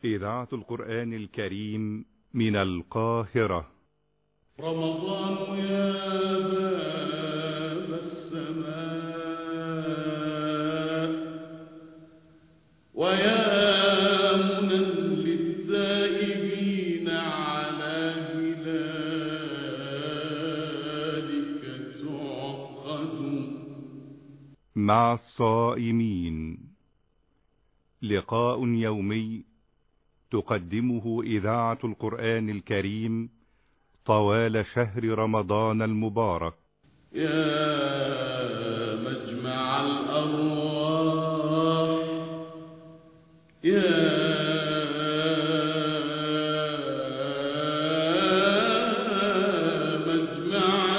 إذاعة القرآن الكريم من القاهرة رمضان يا باب السماء ويا منى للتائبين على هلالك تعقد مع الصائمين لقاء يومي تقدمه إذاعة القرآن الكريم طوال شهر رمضان المبارك يا مجمع الأرواح يا مجمع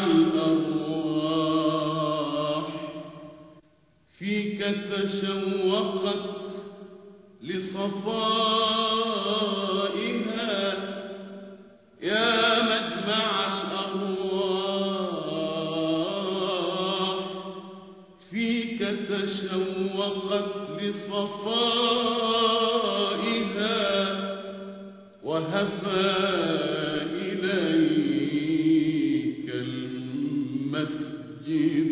الأرواح فيك تشوقت لصفائها يا مجمع الأرواح فيك تشوقت لصفائها وهفى إليك المسجد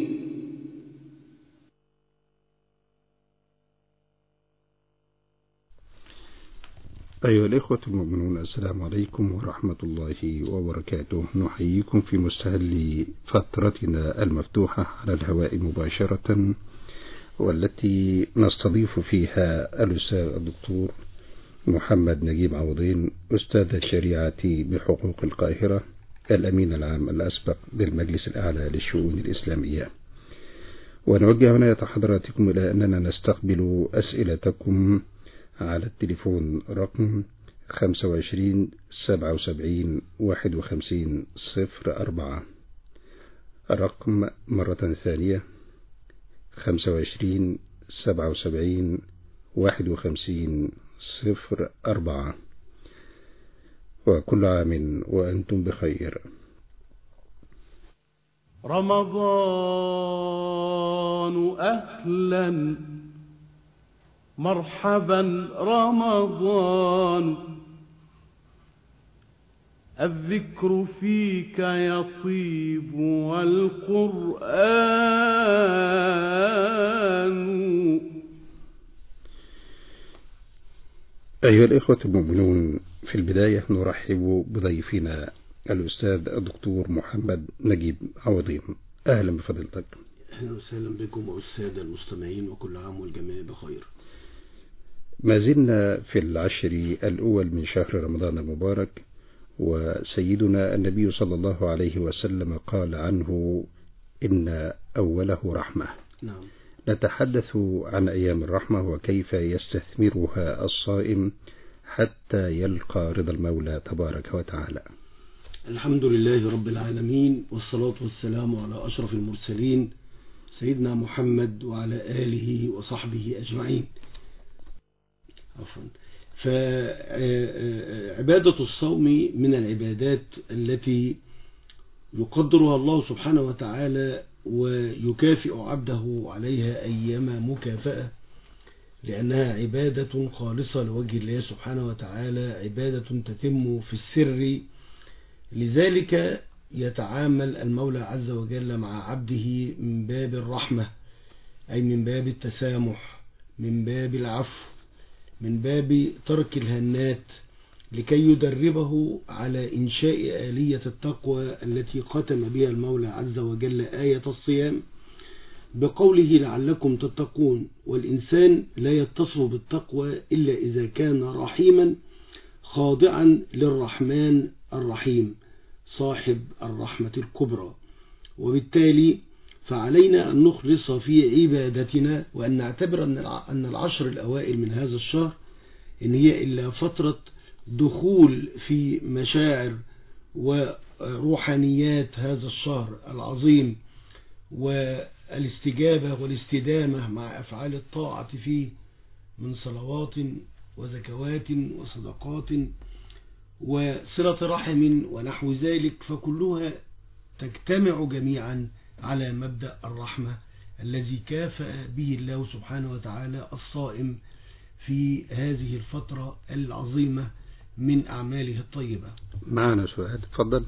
أيها الإخوة المؤمنون السلام عليكم ورحمة الله وبركاته نحييكم في مستهل فترتنا المفتوحة على الهواء مباشرة والتي نستضيف فيها الأستاذ الدكتور محمد نجيب عوضين أستاذ الشريعة بحقوق القاهرة الأمين العام الأسبق للمجلس الأعلى للشؤون الإسلامية ونوجه عناية حضراتكم إلى أننا نستقبل أسئلتكم على التليفون رقم خمسة وعشرين سبعة وسبعين واحد وخمسين صفر أربعة الرقم مرة ثانية خمسة وعشرين سبعة وسبعين واحد وخمسين صفر أربعة وكل عام وأنتم بخير رمضان أهلا مرحبا رمضان الذكر فيك يطيب والقرآن أيها الإخوة المؤمنون في البداية نرحب بضيفنا الأستاذ الدكتور محمد نجيب عوضين أهلا بفضلتك أهلا وسهلا بكم والسادة المستمعين وكل عام والجميع بخير ما زلنا في العشر الأول من شهر رمضان المبارك وسيدنا النبي صلى الله عليه وسلم قال عنه إن أوله رحمة نعم نتحدث عن أيام الرحمة وكيف يستثمرها الصائم حتى يلقى رضا المولى تبارك وتعالى الحمد لله رب العالمين والصلاة والسلام على أشرف المرسلين سيدنا محمد وعلى آله وصحبه أجمعين عفوا فعبادة الصوم من العبادات التي يقدرها الله سبحانه وتعالى ويكافئ عبده عليها أيام مكافأة لأنها عبادة خالصة لوجه الله سبحانه وتعالى عبادة تتم في السر لذلك يتعامل المولى عز وجل مع عبده من باب الرحمة أي من باب التسامح من باب العفو من باب ترك الهنات لكي يدربه على إنشاء آلية التقوى التي ختم بها المولى عز وجل آية الصيام بقوله لعلكم تتقون والإنسان لا يتصف بالتقوى إلا إذا كان رحيما خاضعا للرحمن الرحيم صاحب الرحمة الكبرى وبالتالي فعلينا أن نخلص في عبادتنا وأن نعتبر أن العشر الأوائل من هذا الشهر إن هي إلا فترة دخول في مشاعر وروحانيات هذا الشهر العظيم والاستجابة والاستدامة مع أفعال الطاعة فيه من صلوات وزكوات وصدقات وصلة رحم ونحو ذلك فكلها تجتمع جميعا على مبدأ الرحمة الذي كافأ به الله سبحانه وتعالى الصائم في هذه الفترة العظيمة من أعماله الطيبة معنا سؤال تفضل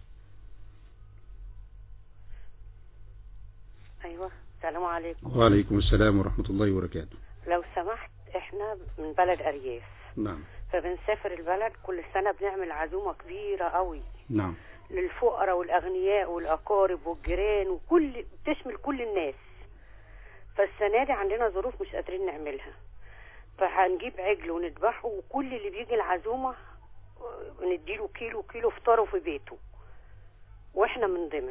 ايوه السلام عليكم وعليكم السلام ورحمة الله وبركاته لو سمحت احنا من بلد ارياف نعم فبنسافر البلد كل سنه بنعمل عزومه كبيره قوي نعم للفقراء والاغنياء والاقارب والجيران وكل بتشمل كل الناس فالسنه دي عندنا ظروف مش قادرين نعملها فهنجيب عجل ونذبحه وكل اللي بيجي العزومه آه، نديله كيلو كيلو فطاره في بيته واحنا من ضمن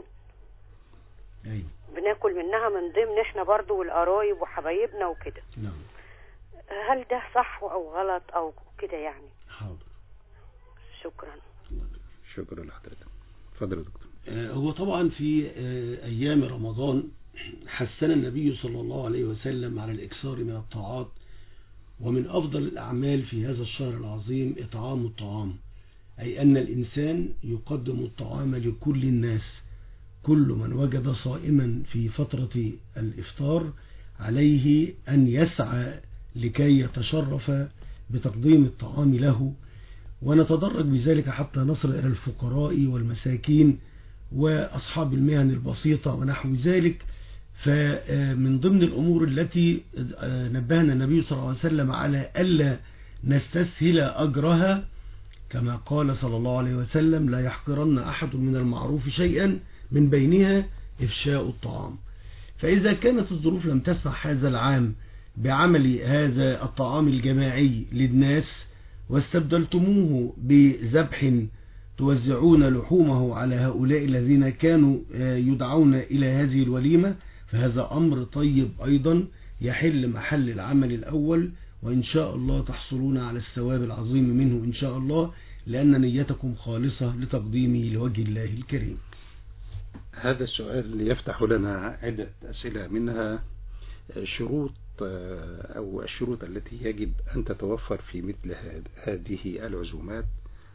أيوة بناكل منها من ضمن احنا برضو والقرايب وحبايبنا وكده نعم هل ده صح او غلط او كده يعني حاضر شكرا شكرا لحضرتك تفضل يا دكتور آه، هو طبعا في آه، أيام رمضان حثنا النبي صلى الله عليه وسلم على الإكثار من الطاعات ومن أفضل الأعمال في هذا الشهر العظيم إطعام الطعام أي أن الإنسان يقدم الطعام لكل الناس كل من وجد صائما في فترة الإفطار عليه أن يسعى لكي يتشرف بتقديم الطعام له ونتدرج بذلك حتى نصل إلى الفقراء والمساكين وأصحاب المهن البسيطة ونحو ذلك فمن ضمن الأمور التي نبهنا النبي صلى الله عليه وسلم على ألا نستسهل أجرها كما قال صلى الله عليه وسلم لا يحقرن أحد من المعروف شيئا من بينها إفشاء الطعام فإذا كانت الظروف لم تسمح هذا العام بعمل هذا الطعام الجماعي للناس واستبدلتموه بذبح توزعون لحومه على هؤلاء الذين كانوا يدعون إلى هذه الوليمة فهذا أمر طيب أيضا يحل محل العمل الأول وإن شاء الله تحصلون على الثواب العظيم منه إن شاء الله لأن نيتكم خالصة لتقديمه لوجه الله الكريم هذا السؤال يفتح لنا عدة أسئلة منها شروط أو الشروط التي يجب أن تتوفر في مثل هذه العزومات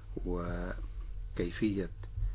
وكيفية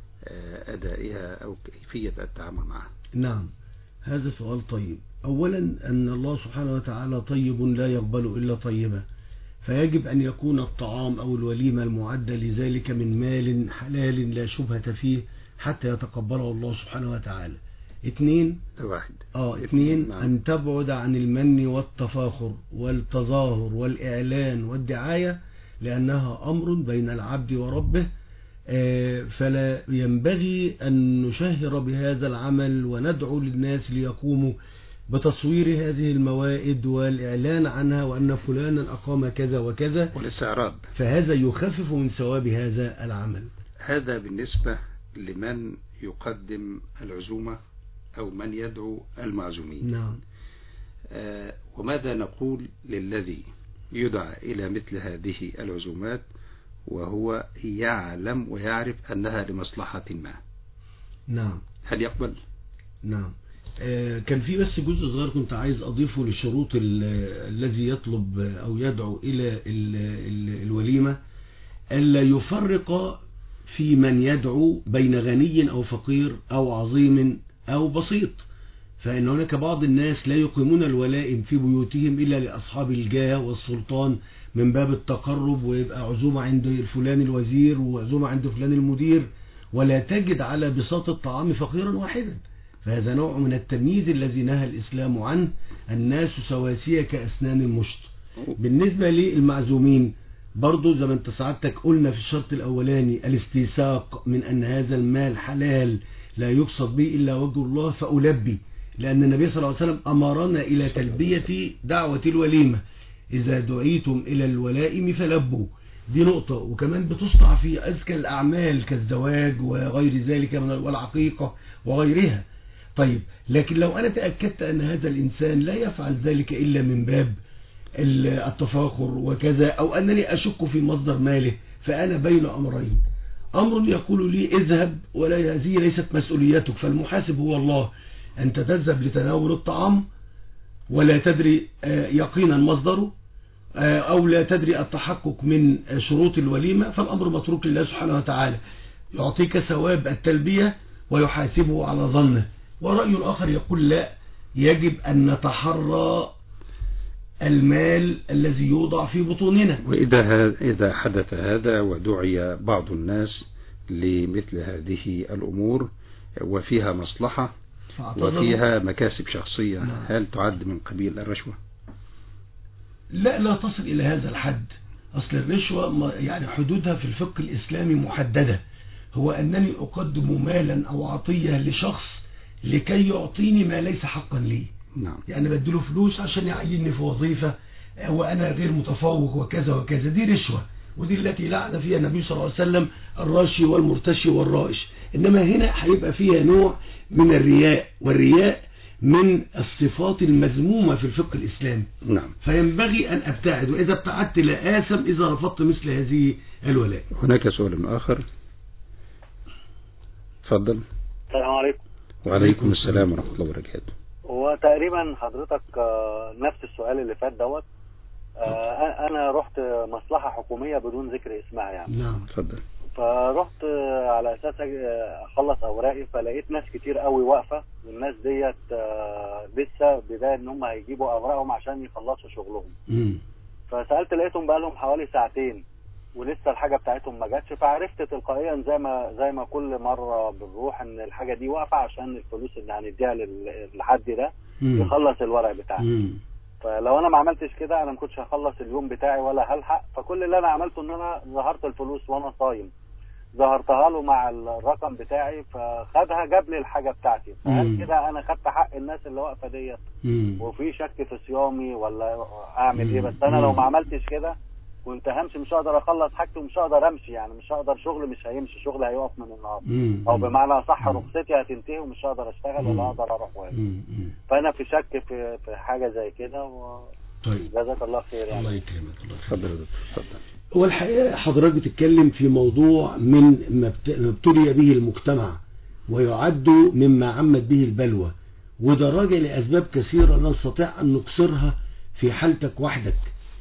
أدائها أو كيفية التعامل معها نعم هذا سؤال طيب أولا أن الله سبحانه وتعالى طيب لا يقبل إلا طيبا فيجب أن يكون الطعام أو الوليمة المعدة لذلك من مال حلال لا شبهة فيه حتى يتقبله الله سبحانه وتعالى اثنين واحد اه اثنين نعم. أن تبعد عن المن والتفاخر والتظاهر والإعلان والدعاية لأنها أمر بين العبد وربه آه، فلا ينبغي أن نشهر بهذا العمل وندعو للناس ليقوموا بتصوير هذه الموائد والإعلان عنها وأن فلانا أقام كذا وكذا والاستعراض فهذا يخفف من ثواب هذا العمل هذا بالنسبة لمن يقدم العزومة أو من يدعو المعزومين نعم آه، وماذا نقول للذي يدعى إلى مثل هذه العزومات وهو يعلم ويعرف أنها لمصلحة ما نعم هل يقبل؟ نعم آه، كان في بس جزء صغير كنت عايز أضيفه لشروط ال- الذي يطلب أو يدعو إلى ال- ال- الوليمة ألا يفرق في من يدعو بين غني أو فقير أو عظيم أو بسيط فإن هناك بعض الناس لا يقيمون الولائم في بيوتهم إلا لأصحاب الجاه والسلطان من باب التقرب ويبقى عزومة عند فلان الوزير وعزومة عند فلان المدير ولا تجد على بساط الطعام فقيرا واحدا فهذا نوع من التمييز الذي نهى الإسلام عنه الناس سواسية كأسنان المشط بالنسبة للمعزومين برضو زي ما انت سعادتك قلنا في الشرط الأولاني الاستيثاق من أن هذا المال حلال لا يقصد به إلا وجه الله فألبي لأن النبي صلى الله عليه وسلم أمرنا إلى تلبية دعوة الوليمة إذا دعيتم إلى الولائم فلبوا دي نقطة وكمان بتصنع في أذكى الأعمال كالزواج وغير ذلك من والعقيقة وغيرها طيب لكن لو أنا تأكدت أن هذا الإنسان لا يفعل ذلك إلا من باب التفاخر وكذا أو أنني أشك في مصدر ماله فأنا بين أمرين أمر يقول لي اذهب ولا هذه ليست مسؤوليتك فالمحاسب هو الله أنت تذهب لتناول الطعام ولا تدري آه، يقينا مصدره آه، أو لا تدري التحقق من آه، شروط الوليمة فالأمر متروك لله سبحانه وتعالى يعطيك ثواب التلبية ويحاسبه على ظنه ورأي الآخر يقول لا يجب أن نتحرى المال الذي يوضع في بطوننا وإذا ها- إذا حدث هذا ودعي بعض الناس لمثل هذه الأمور وفيها مصلحة فاعتذروا. وفيها مكاسب شخصية نعم. هل تعد من قبيل الرشوة؟ لا لا تصل إلى هذا الحد أصل الرشوة ما- يعني حدودها في الفقه الإسلامي محددة هو أنني أقدم مالا أو عطية لشخص لكي يعطيني ما ليس حقا لي نعم يعني بديله فلوس عشان يعيني في وظيفة وأنا غير متفوق وكذا وكذا دي رشوة ودي التي لعن فيها النبي صلى الله عليه وسلم الراشي والمرتشي والرائش إنما هنا هيبقى فيها نوع من الرياء والرياء من الصفات المذمومة في الفقه الإسلامي نعم فينبغي أن أبتعد وإذا ابتعدت لا آثم إذا رفضت مثل هذه الولاء هناك سؤال آخر تفضل السلام عليكم وعليكم السلام ورحمة الله وبركاته هو تقريبا حضرتك آه، نفس السؤال اللي فات دوت آه، انا رحت مصلحة حكومية بدون ذكر اسمها يعني نعم تفضل فرحت آه، على اساس آه، اخلص اوراقي فلقيت ناس كتير قوي واقفة والناس ديت آه، لسه بداية ان هم هيجيبوا اوراقهم عشان يخلصوا شغلهم مم. فسألت لقيتهم بقالهم حوالي ساعتين ولسه الحاجة بتاعتهم ما جاتش فعرفت تلقائيا زي ما زي ما كل مرة بنروح ان الحاجة دي واقفة عشان الفلوس اللي هنديها لل- للحد ده مم. يخلص الورق بتاعه مم. فلو انا ما عملتش كده انا ما كنتش هخلص اليوم بتاعي ولا هلحق فكل اللي انا عملته ان انا ظهرت الفلوس وانا صايم ظهرتها له مع الرقم بتاعي فخدها جاب لي الحاجه بتاعتي مم. فهل كده انا خدت حق الناس اللي واقفه ديت مم. وفي شك في صيامي ولا اعمل ايه مم. بس انا لو مم. ما عملتش كده كنت همشي مش هقدر اخلص حاجتي ومش هقدر امشي يعني مش هقدر شغل مش هيمشي شغل هيقف من النهارده مم. او بمعنى صح مم. رخصتي هتنتهي ومش هقدر اشتغل مم. ولا هقدر اروح واجي مم. مم. فانا في شك في في حاجه زي كده و... طيب جزاك الله خير يعني الله يكرمك الله يكرمك تفضل يا دكتور تفضل والحقيقة حضرتك بتتكلم في موضوع من ما بت- ما ابتلي به المجتمع ويعد مما عمت به البلوى وده راجع لأسباب كثيرة لا نستطيع أن نقصرها في حالتك وحدك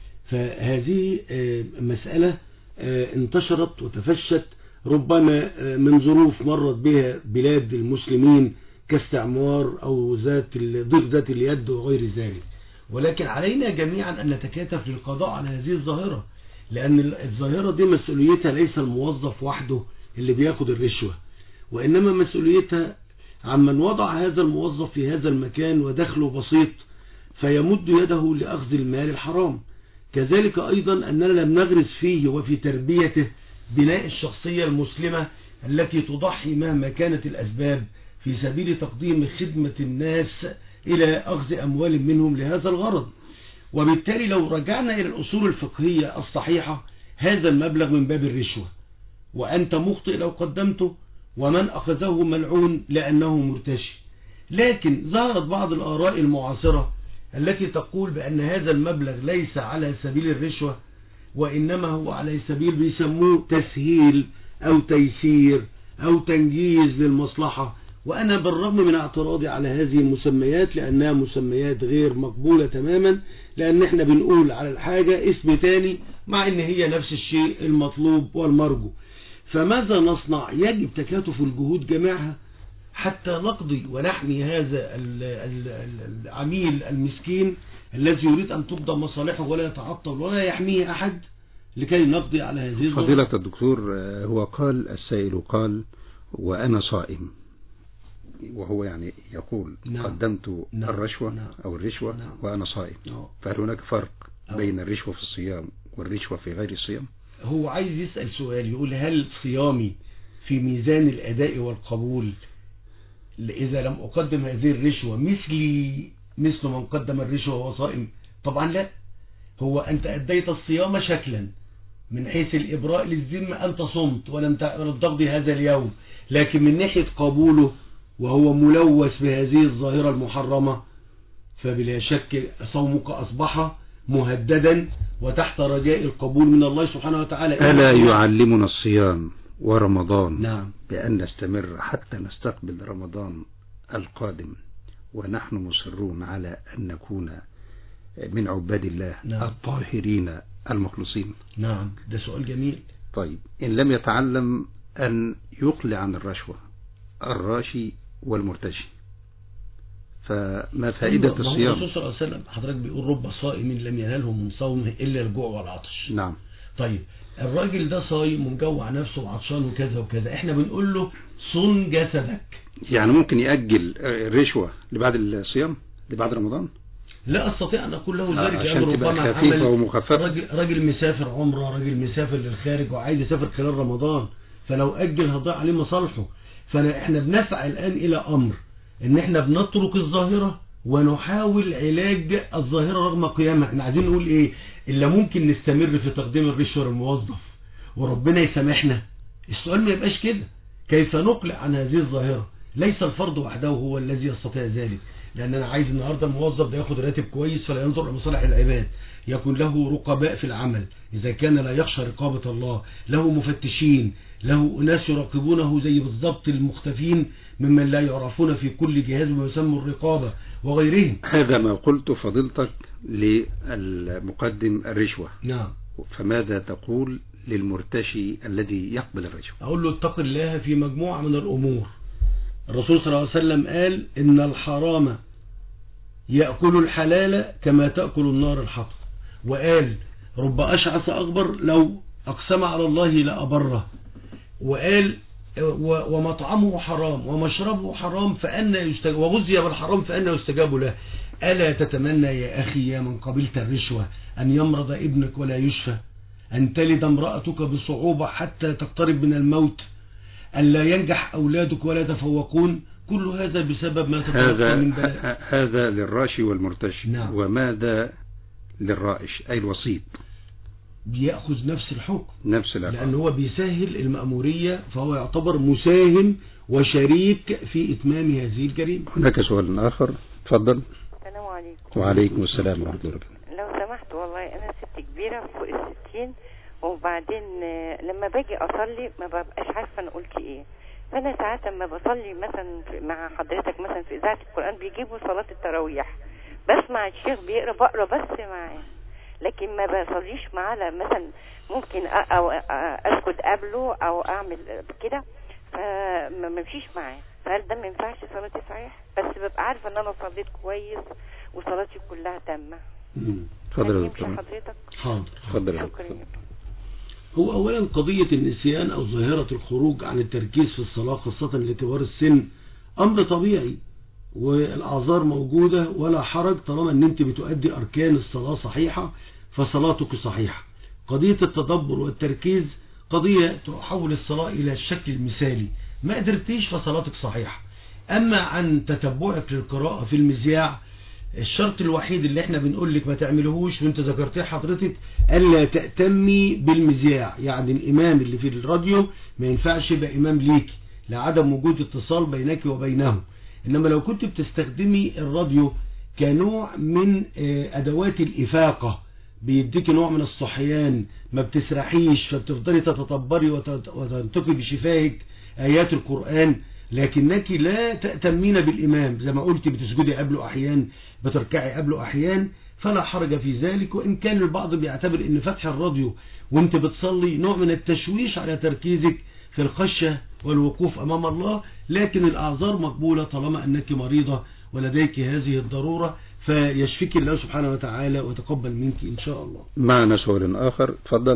فهذه آه، مسألة آه، انتشرت وتفشت ربما آه، من ظروف مرت بها بلاد المسلمين كاستعمار أو ذات ال- ضيق ذات اليد وغير ذلك ولكن علينا جميعا أن نتكاتف للقضاء على هذه الظاهرة لأن الظاهرة دي مسؤوليتها ليس الموظف وحده اللي بياخد الرشوة وإنما مسؤوليتها عمن وضع هذا الموظف في هذا المكان ودخله بسيط فيمد يده لأخذ المال الحرام كذلك أيضا أننا لم نغرس فيه وفي تربيته بناء الشخصية المسلمة التي تضحي مهما كانت الأسباب في سبيل تقديم خدمة الناس إلى أخذ أموال منهم لهذا الغرض وبالتالي لو رجعنا إلى الأصول الفقهية الصحيحة هذا المبلغ من باب الرشوة وأنت مخطئ لو قدمته ومن أخذه ملعون لأنه مرتشي لكن ظهرت بعض الآراء المعاصرة التي تقول بأن هذا المبلغ ليس على سبيل الرشوة وإنما هو على سبيل بيسموه تسهيل أو تيسير أو تنجيز للمصلحة وأنا بالرغم من اعتراضي على هذه المسميات لأنها مسميات غير مقبولة تماما لأن احنا بنقول على الحاجة اسم تاني مع ان هي نفس الشيء المطلوب والمرجو فماذا نصنع يجب تكاتف الجهود جميعها حتى نقضي ونحمي هذا ال- ال- ال- العميل المسكين الذي يريد أن تقضى مصالحه ولا يتعطل ولا يحميه أحد لكي نقضي على هذه الظاهرة. فضيلة الدكتور آه، هو قال السائل قال وأنا صائم وهو يعني يقول نعم. قدمت نعم. الرشوة نعم. أو الرشوة نعم. وأنا صائم آه. فهل هناك فرق آه. بين الرشوة في الصيام والرشوة في غير الصيام هو عايز يسأل سؤال يقول هل صيامي في ميزان الأداء والقبول إذا لم أقدم هذه الرشوة مثلي مثل من قدم الرشوة وهو صائم طبعا لا هو أنت أديت الصيام شكلا من حيث الإبراء للذمة أنت صمت ولم ت- ولم تقضي هذا اليوم لكن من ناحية قبوله وهو ملوث بهذه الظاهرة المحرمة فبلا شك صومك أصبح مهددا وتحت رجاء القبول من الله سبحانه وتعالى ألا يعلمنا الصيام ورمضان نعم بأن نستمر حتى نستقبل رمضان القادم ونحن مصرون على أن نكون من عباد الله نعم. الطاهرين المخلصين نعم ده سؤال جميل طيب إن لم يتعلم أن يقلع عن الرشوة الراشي والمرتشي فما فائدة ما هو الصيام الرسول صلى الله عليه وسلم حضرتك بيقول رب صائم لم يناله من صومه إلا الجوع والعطش نعم طيب الراجل ده صايم ومجوع نفسه وعطشان وكذا وكذا احنا بنقول له صن جسدك يعني ممكن يأجل آه، الرشوة لبعد الصيام لبعد رمضان لا استطيع ان اقول له آه، ذلك عشان لانه تبقى ربما خفيفة عمل ومخففة. راجل, راجل مسافر عمره راجل مسافر للخارج وعايز يسافر خلال رمضان فلو اجل هضيع عليه مصالحه فاحنا بنسعى الان الى امر ان احنا بنترك الظاهره ونحاول علاج الظاهره رغم قيامها احنا عايزين نقول ايه الا ممكن نستمر في تقديم الرشوه للموظف وربنا يسامحنا السؤال ما يبقاش كده كيف نقلع عن هذه الظاهرة ليس الفرد وحده هو الذي يستطيع ذلك لأن أنا عايز النهاردة الموظف ده ياخد راتب كويس فلا ينظر لمصالح العباد يكون له رقباء في العمل إذا كان لا يخشى رقابة الله له مفتشين له ناس يراقبونه زي بالضبط المختفين ممن لا يعرفون في كل جهاز ما يسمى الرقابة وغيرهم هذا ما قلت فضيلتك للمقدم الرشوة نعم فماذا تقول للمرتشي الذي يقبل الرشوة أقول له اتق الله في مجموعة من الأمور الرسول صلى الله عليه وسلم قال إن الحرام يأكل الحلال كما تأكل النار الحطب وقال رب أشعث أكبر لو أقسم على الله لأبره وقال و- ومطعمه حرام ومشربه حرام فأنا يستجاب وغزي بالحرام فأنا يستجاب له ألا تتمنى يا أخي يا من قبلت الرشوة أن يمرض ابنك ولا يشفى أن تلد امرأتك بصعوبة حتى تقترب من الموت أن لا ينجح أولادك ولا يتفوقون كل هذا بسبب ما تتلقى هذا من بلاء ه- هذا للراشي والمرتشي نعم. وماذا للرائش أي الوسيط بيأخذ نفس الحكم نفس لأن العقاب هو بيسهل المأمورية فهو يعتبر مساهم وشريك في إتمام هذه الجريمة هناك سؤال آخر تفضل السلام عليكم وعليكم السلام ورحمة الله وبركاته لو سمحت والله انا ست كبيره فوق الستين وبعدين آه، لما باجي اصلي ما ببقاش عارفه انا قلت ايه فانا ساعات لما بصلي مثلا في- مع حضرتك مثلا في اذاعه القران بيجيبوا صلاه التراويح بسمع الشيخ بيقرا بقرا بس معاه لكن ما بصليش معاه لا مثلا ممكن أ- أو أ- اسجد قبله او اعمل كده فما بمشيش معاه فهل ده ما ينفعش صلاتي صحيح بس ببقى عارفه ان انا صليت كويس وصلاتي كلها تامه مم. تفضل يا هل يمشي دكتور حضرتك حاضر تفضل يا شكرا دكتور يا هو أولا قضية النسيان أو ظاهرة الخروج عن التركيز في الصلاة خاصة لكبار السن أمر طبيعي والأعذار موجودة ولا حرج طالما أن أنت بتؤدي أركان الصلاة صحيحة فصلاتك صحيحة قضية التدبر والتركيز قضية تحول الصلاة إلى الشكل المثالي ما قدرتيش فصلاتك صحيحة أما عن تتبعك للقراءة في المذياع الشرط الوحيد اللي احنا بنقول لك ما تعملهوش وانت ذكرتيه حضرتك الا تأتمي بالمذياع يعني الامام اللي في الراديو ما ينفعش يبقى امام ليكي لعدم وجود اتصال بينك وبينه انما لو كنت بتستخدمي الراديو كنوع من آه، ادوات الافاقة بيديك نوع من الصحيان ما بتسرحيش فبتفضلي تتطبري وتت- وتنتقي بشفاهك آيات القرآن لكنك لا تأتمين بالإمام زي ما قلت بتسجدي قبله أحيان بتركعي قبله أحيان فلا حرج في ذلك وإن كان البعض بيعتبر أن فتح الراديو وانت بتصلي نوع من التشويش على تركيزك في الخشية والوقوف أمام الله لكن الأعذار مقبولة طالما أنك مريضة ولديك هذه الضرورة فيشفيك الله سبحانه وتعالى وتقبل منك إن شاء الله معنا سؤال آخر تفضل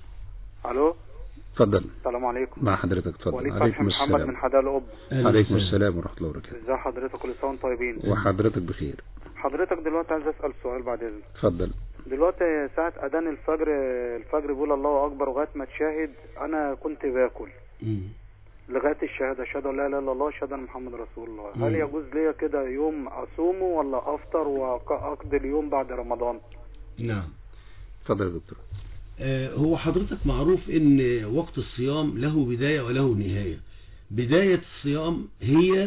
الو تفضل السلام عليكم مع حضرتك تفضل وليد فتحي عليكم محمد من السلام حدائق القب أهلا عليكم وسهلا. السلام ورحمة الله وبركاته ازي حضرتك كل سنه وانتم طيبين وحضرتك بخير حضرتك دلوقتي عايز اسال سؤال بعد اذنك تفضل دلوقتي ساعة أذان الفجر الفجر بيقول الله أكبر لغاية ما تشاهد أنا كنت باكل مم. لغاية الشهادة أشهد أن لا إله إلا الله أشهد أن محمد رسول الله هل مم. يجوز ليا كده يوم أصومه ولا أفطر وأقضي اليوم بعد رمضان نعم تفضل يا دكتور آه، هو حضرتك معروف ان وقت الصيام له بداية وله نهاية بداية الصيام هي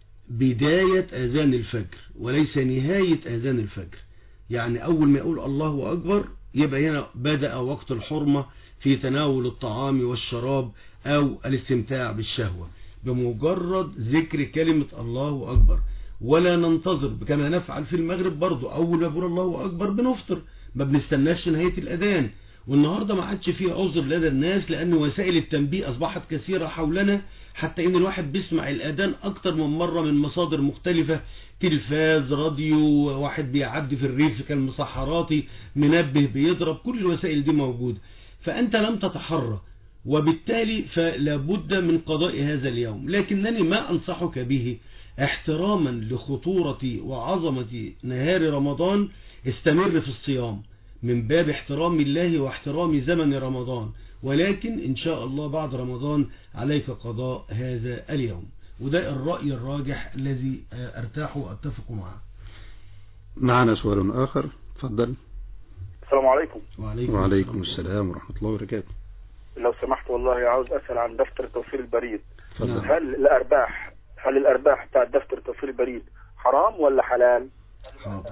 بداية اذان الفجر وليس نهاية اذان الفجر يعني اول ما يقول الله اكبر يبقى هنا بدأ وقت الحرمة في تناول الطعام والشراب او الاستمتاع بالشهوة بمجرد ذكر كلمة الله اكبر ولا ننتظر كما نفعل في المغرب برضو اول ما بقول الله اكبر بنفطر ما بنستناش نهاية الاذان والنهاردة ما عادش فيه عذر لدى الناس لأن وسائل التنبيه أصبحت كثيرة حولنا حتى ان الواحد بيسمع الاذان اكتر من مرة من مصادر مختلفة تلفاز راديو واحد بيعدي في الريف كالمسحراتي منبه بيضرب كل الوسائل دي موجودة فانت لم تتحرى وبالتالي فلا بد من قضاء هذا اليوم لكنني ما أنصحك به احتراما لخطورة وعظمة نهار رمضان استمر في الصيام من باب احترام الله واحترام زمن رمضان ولكن إن شاء الله بعد رمضان عليك قضاء هذا اليوم وده الرأي الراجح الذي أرتاح وأتفق معه معنا سؤال آخر تفضل السلام عليكم وعليكم, وعليكم السلام ورحمة الله وبركاته لو سمحت والله عاوز اسال عن دفتر توفير البريد تفضل هل الارباح هل الارباح بتاع دفتر توفير البريد حرام ولا حلال حاضر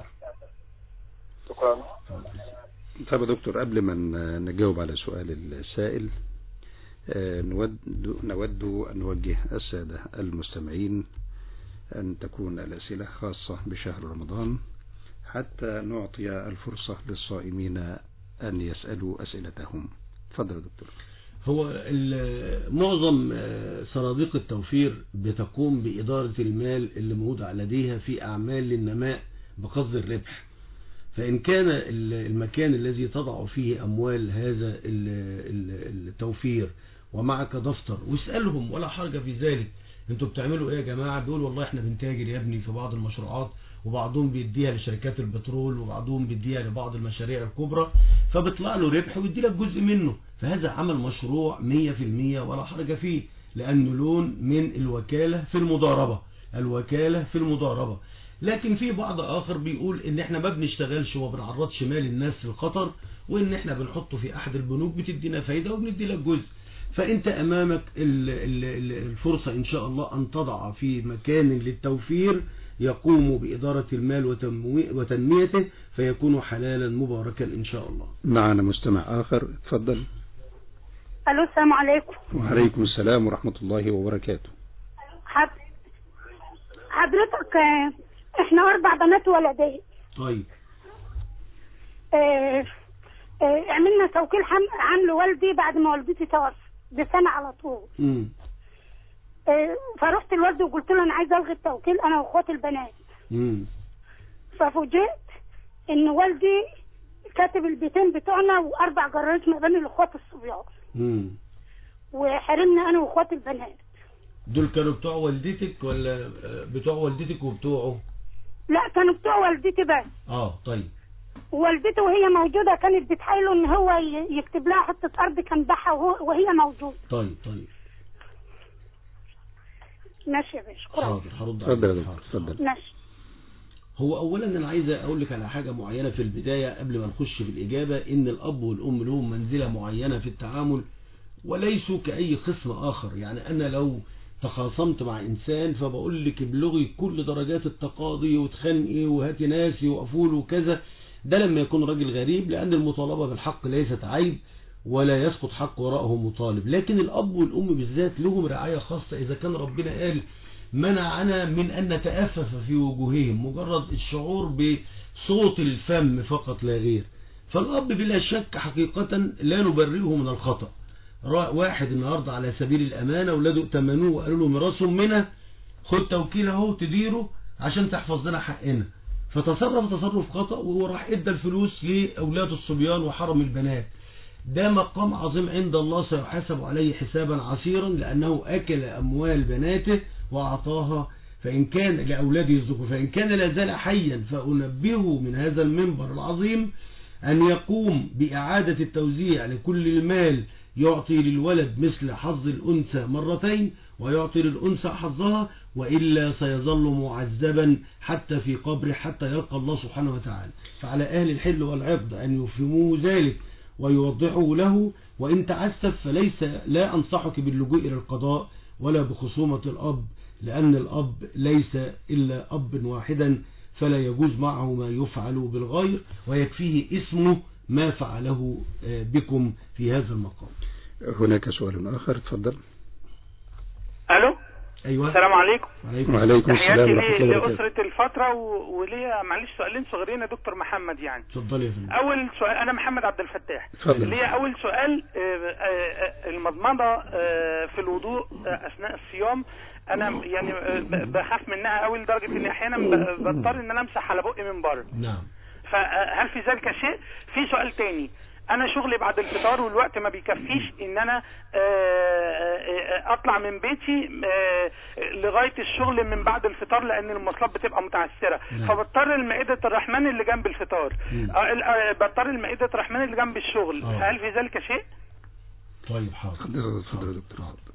شكرا طيب يا دكتور قبل ما ن- نجاوب على سؤال السائل آه، نود نود أن نوجه السادة المستمعين أن تكون الأسئلة خاصة بشهر رمضان حتى نعطي الفرصة للصائمين أن يسألوا أسئلتهم تفضل يا دكتور هو ال- معظم آه، صناديق التوفير بتقوم بإدارة المال اللي موضع لديها في أعمال للنماء بقصد الربح فإن كان ال- المكان الذي تضع فيه أموال هذا ال- ال- التوفير ومعك دفتر واسألهم ولا حرج في ذلك انتوا بتعملوا ايه يا جماعة بيقولوا والله احنا بنتاجر يا ابني في بعض المشروعات وبعضهم بيديها لشركات البترول وبعضهم بيديها لبعض المشاريع الكبرى فبيطلع له ربح ويدي لك جزء منه فهذا عمل مشروع 100% ولا حرج فيه لأنه لون من الوكالة في المضاربة الوكالة في المضاربة لكن في بعض آخر بيقول إن إحنا ما بنشتغلش وما بنعرضش مال الناس للخطر وإن إحنا بنحطه في أحد البنوك بتدينا فايدة وبندي لك جزء فأنت أمامك ال- ال- ال- الفرصة إن شاء الله أن تضع في مكان للتوفير يقوم بإدارة المال وتموي- وتنميته فيكون حلالا مباركا إن شاء الله معنا مستمع آخر تفضل الو السلام عليكم وعليكم السلام ورحمة الله وبركاته حد... حضرتك آه، احنا اربع بنات ولدين طيب آه، آه، عملنا توكيل حمل عمل والدي بعد ما والدتي توفت بسنه على طول مم. آه، فرحت لوالدي وقلت له انا عايزه الغي التوكيل انا واخواتي البنات مم. ففوجئت ان والدي كاتب البيتين بتوعنا واربع جرارات ما بين الاخوات الصبيان مم. وحرمنا انا واخواتي البنات دول كانوا بتوع والدتك ولا آه، بتوع والدتك وبتوعه لا كانوا بتوع والدتي بس اه طيب والدته وهي موجودة كانت بتحايله ان هو ي- يكتب لها حتة ارض كان باعها وهو- وهي موجودة طيب طيب ماشي يا باشا شكرا حاضر هرد تفضل يا عليك. دكتور حاضر. تفضل ماشي هو اولا انا عايز اقول لك على حاجه معينه في البدايه قبل ما نخش في الاجابه ان الاب والام لهم منزله معينه في التعامل وليسوا كاي خصم اخر يعني انا لو تخاصمت مع انسان فبقول لك ابلغي كل درجات التقاضي وتخانقي وهاتي ناسي وقفول وكذا ده لما يكون راجل غريب لان المطالبه بالحق ليست عيب ولا يسقط حق وراءه مطالب لكن الاب والام بالذات لهم رعايه خاصه اذا كان ربنا قال منعنا من أن نتأفف في وجوههم مجرد الشعور بصوت الفم فقط لا غير فالأب بلا شك حقيقة لا نبرئه من الخطأ را- واحد النهاردة على سبيل الأمانة ولاده ائتمنوه وقالوا له ميراثهم منها خد توكيل اهو تديره عشان تحفظ لنا حقنا فتصرف تصرف خطأ وهو راح ادى الفلوس لأولاد الصبيان وحرم البنات ده مقام عظيم عند الله سيحاسب عليه حسابا عسيرا لأنه أكل أموال بناته وأعطاها فإن كان لأولاده الذكور فإن كان لا زال حيا فأنبهه من هذا المنبر العظيم أن يقوم بإعادة التوزيع لكل المال يعطي للولد مثل حظ الأنثى مرتين ويعطي للأنثى حظها وإلا سيظل معذبا حتى في قبره حتى يلقى الله سبحانه وتعالى فعلى أهل الحل والعقد أن يفهموا ذلك ويوضحوا له وإن تعسف فليس لا أنصحك باللجوء إلى القضاء ولا بخصومة الأب لأن الأب ليس إلا أب واحدا فلا يجوز معه ما يفعل بالغير ويكفيه اسمه ما فعله آه، بكم في هذا المقام هناك سؤال آخر تفضل الو ايوه السلام عليكم عليكم وعليكم تحياتي السلام ورحمة لي- الله وبركاته لأسرة الفترة و- وليا معلش سؤالين صغيرين يا دكتور محمد يعني اتفضل يا فندم أول سؤال أنا محمد عبد الفتاح اتفضل. ليا أول سؤال آه، آه، آه، المضمضة آه، في الوضوء آه، أثناء الصيام أنا يعني آه، ب- بخاف منها قوي لدرجة إني أحيانا ب- بضطر إن أنا أمسح على بقي من بره نعم فهل في ذلك شيء في سؤال تاني انا شغلي بعد الفطار والوقت ما بيكفيش ان انا آه، آه، اطلع من بيتي آه، لغايه الشغل من بعد الفطار لان المواصلات بتبقى متعثره نعم. فبضطر لمائده الرحمن اللي جنب الفطار مم. آه، ال- آه، بضطر لمائده الرحمن اللي جنب الشغل آه. هل في ذلك شيء طيب حاضر اتفضل اتفضل يا دكتور حاضر.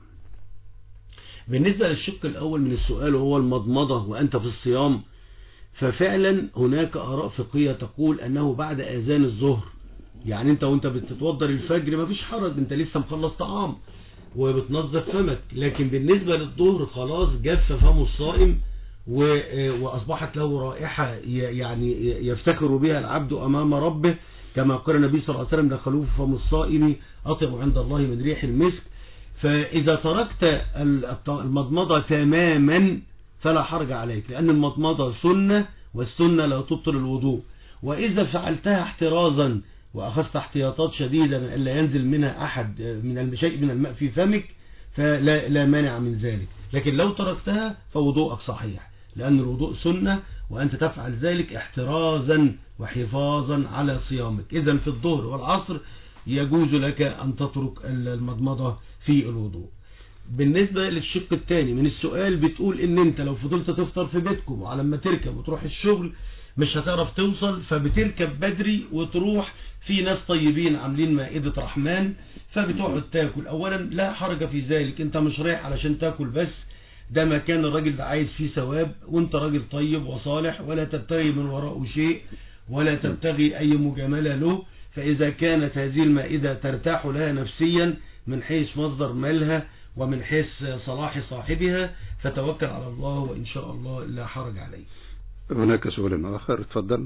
بالنسبة للشق الأول من السؤال وهو المضمضة وأنت في الصيام ففعلا هناك آراء فقهية تقول أنه بعد آذان الظهر يعني أنت وأنت بتتوضر الفجر ما فيش حرج أنت لسه مخلص طعام وبتنظف فمك لكن بالنسبة للظهر خلاص جف فم الصائم و- وأصبحت له رائحة ي- يعني يفتكر بها العبد أمام ربه كما قال النبي صلى الله عليه وسلم لخلوف فم الصائم أطيب عند الله من ريح المسك فإذا تركت الط- المضمضة تماما فلا حرج عليك لأن المضمضة سنة والسنة لا تبطل الوضوء وإذا فعلتها احترازا وأخذت احتياطات شديدة من ألا ينزل منها أحد من الم- شيء من الماء في فمك فلا لا مانع من ذلك لكن لو تركتها فوضوءك صحيح لأن الوضوء سنة وأنت تفعل ذلك احترازا وحفاظا على صيامك إذا في الظهر والعصر يجوز لك أن تترك المضمضة في الوضوء بالنسبة للشق الثاني من السؤال بتقول ان انت لو فضلت تفطر في بيتكم وعلى ما تركب وتروح الشغل مش هتعرف توصل فبتركب بدري وتروح في ناس طيبين عاملين مائدة رحمن فبتقعد تاكل اولا لا حرج في ذلك انت مش رايح علشان تاكل بس ده مكان الراجل ده عايز فيه ثواب وانت راجل طيب وصالح ولا تبتغي من وراءه شيء ولا تبتغي اي مجاملة له فاذا كانت هذه المائدة ترتاح لها نفسيا من حيث مصدر مالها ومن حيث صلاح صاحبها فتوكل على الله وإن شاء الله لا حرج عليه هناك سؤال آخر اتفضل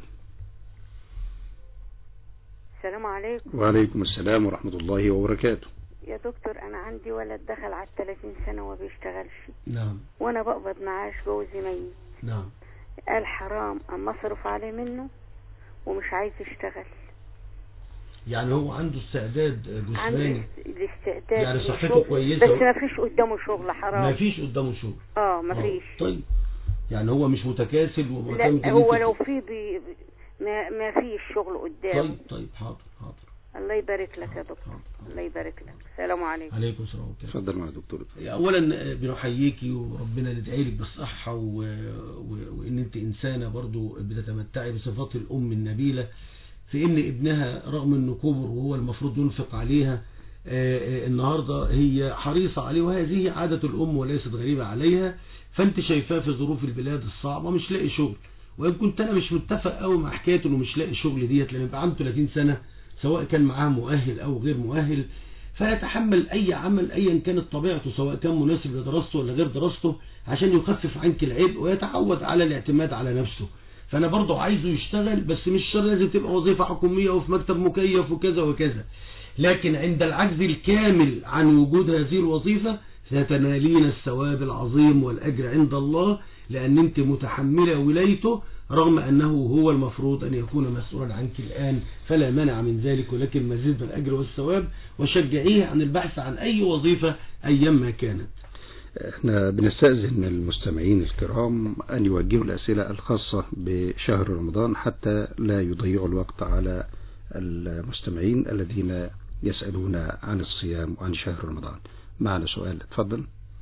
السلام عليكم وعليكم السلام ورحمة الله وبركاته يا دكتور انا عندي ولد دخل على 30 سنه وما بيشتغلش نعم وانا بقبض معاش جوزي ميت نعم قال حرام اما اصرف عليه منه ومش عايز يشتغل يعني هو عنده استعداد عنده جسماني الاستعداد يعني صحته للشغل، كويسة بس ما فيش قدامه شغل حرام ما فيش قدامه شغل اه ما آه، فيش طيب يعني هو مش متكاسل ومعتمد لا إن هو أنت- لو في بي ما, ما فيش شغل قدامه طيب طيب حاضر حاضر الله يبارك لك يا دكتور حاضر. الله يبارك لك السلام عليكم عليكم السلام ورحمة الله اتفضل مع دكتور اولا بنحييكي وربنا ندعي لك بالصحه و... و... وان انت انسانه برضو بتتمتعي بصفات الام النبيله في ان ابنها رغم انه كبر وهو المفروض ينفق عليها آه، آه، النهارده هي حريصه عليه وهذه عاده الام وليست غريبه عليها فانت شايفاه في ظروف البلاد الصعبه مش لاقي شغل وان كنت انا مش متفق قوي مع حكايه انه مش لاقي شغل ديت لان يبقى عنده 30 سنه سواء كان معاه مؤهل او غير مؤهل فيتحمل اي عمل ايا كانت طبيعته سواء كان مناسب لدراسته ولا غير دراسته عشان يخفف عنك العبء ويتعود على الاعتماد على نفسه فانا برضه عايزه يشتغل بس مش شرط لازم تبقى وظيفة حكومية وفي مكتب مكيف وكذا وكذا لكن عند العجز الكامل عن وجود هذه الوظيفة ستنالين الثواب العظيم والأجر عند الله لأن أنت متحملة ولايته رغم أنه هو المفروض أن يكون مسؤولا عنك الآن فلا منع من ذلك ولكن مزيد من الأجر والثواب وشجعيه عن البحث عن أي وظيفة أيما كانت احنا بنستأذن المستمعين الكرام أن يوجهوا الأسئلة الخاصة بشهر رمضان حتى لا يضيعوا الوقت على المستمعين الذين يسألون عن الصيام وعن شهر رمضان معنا سؤال اتفضل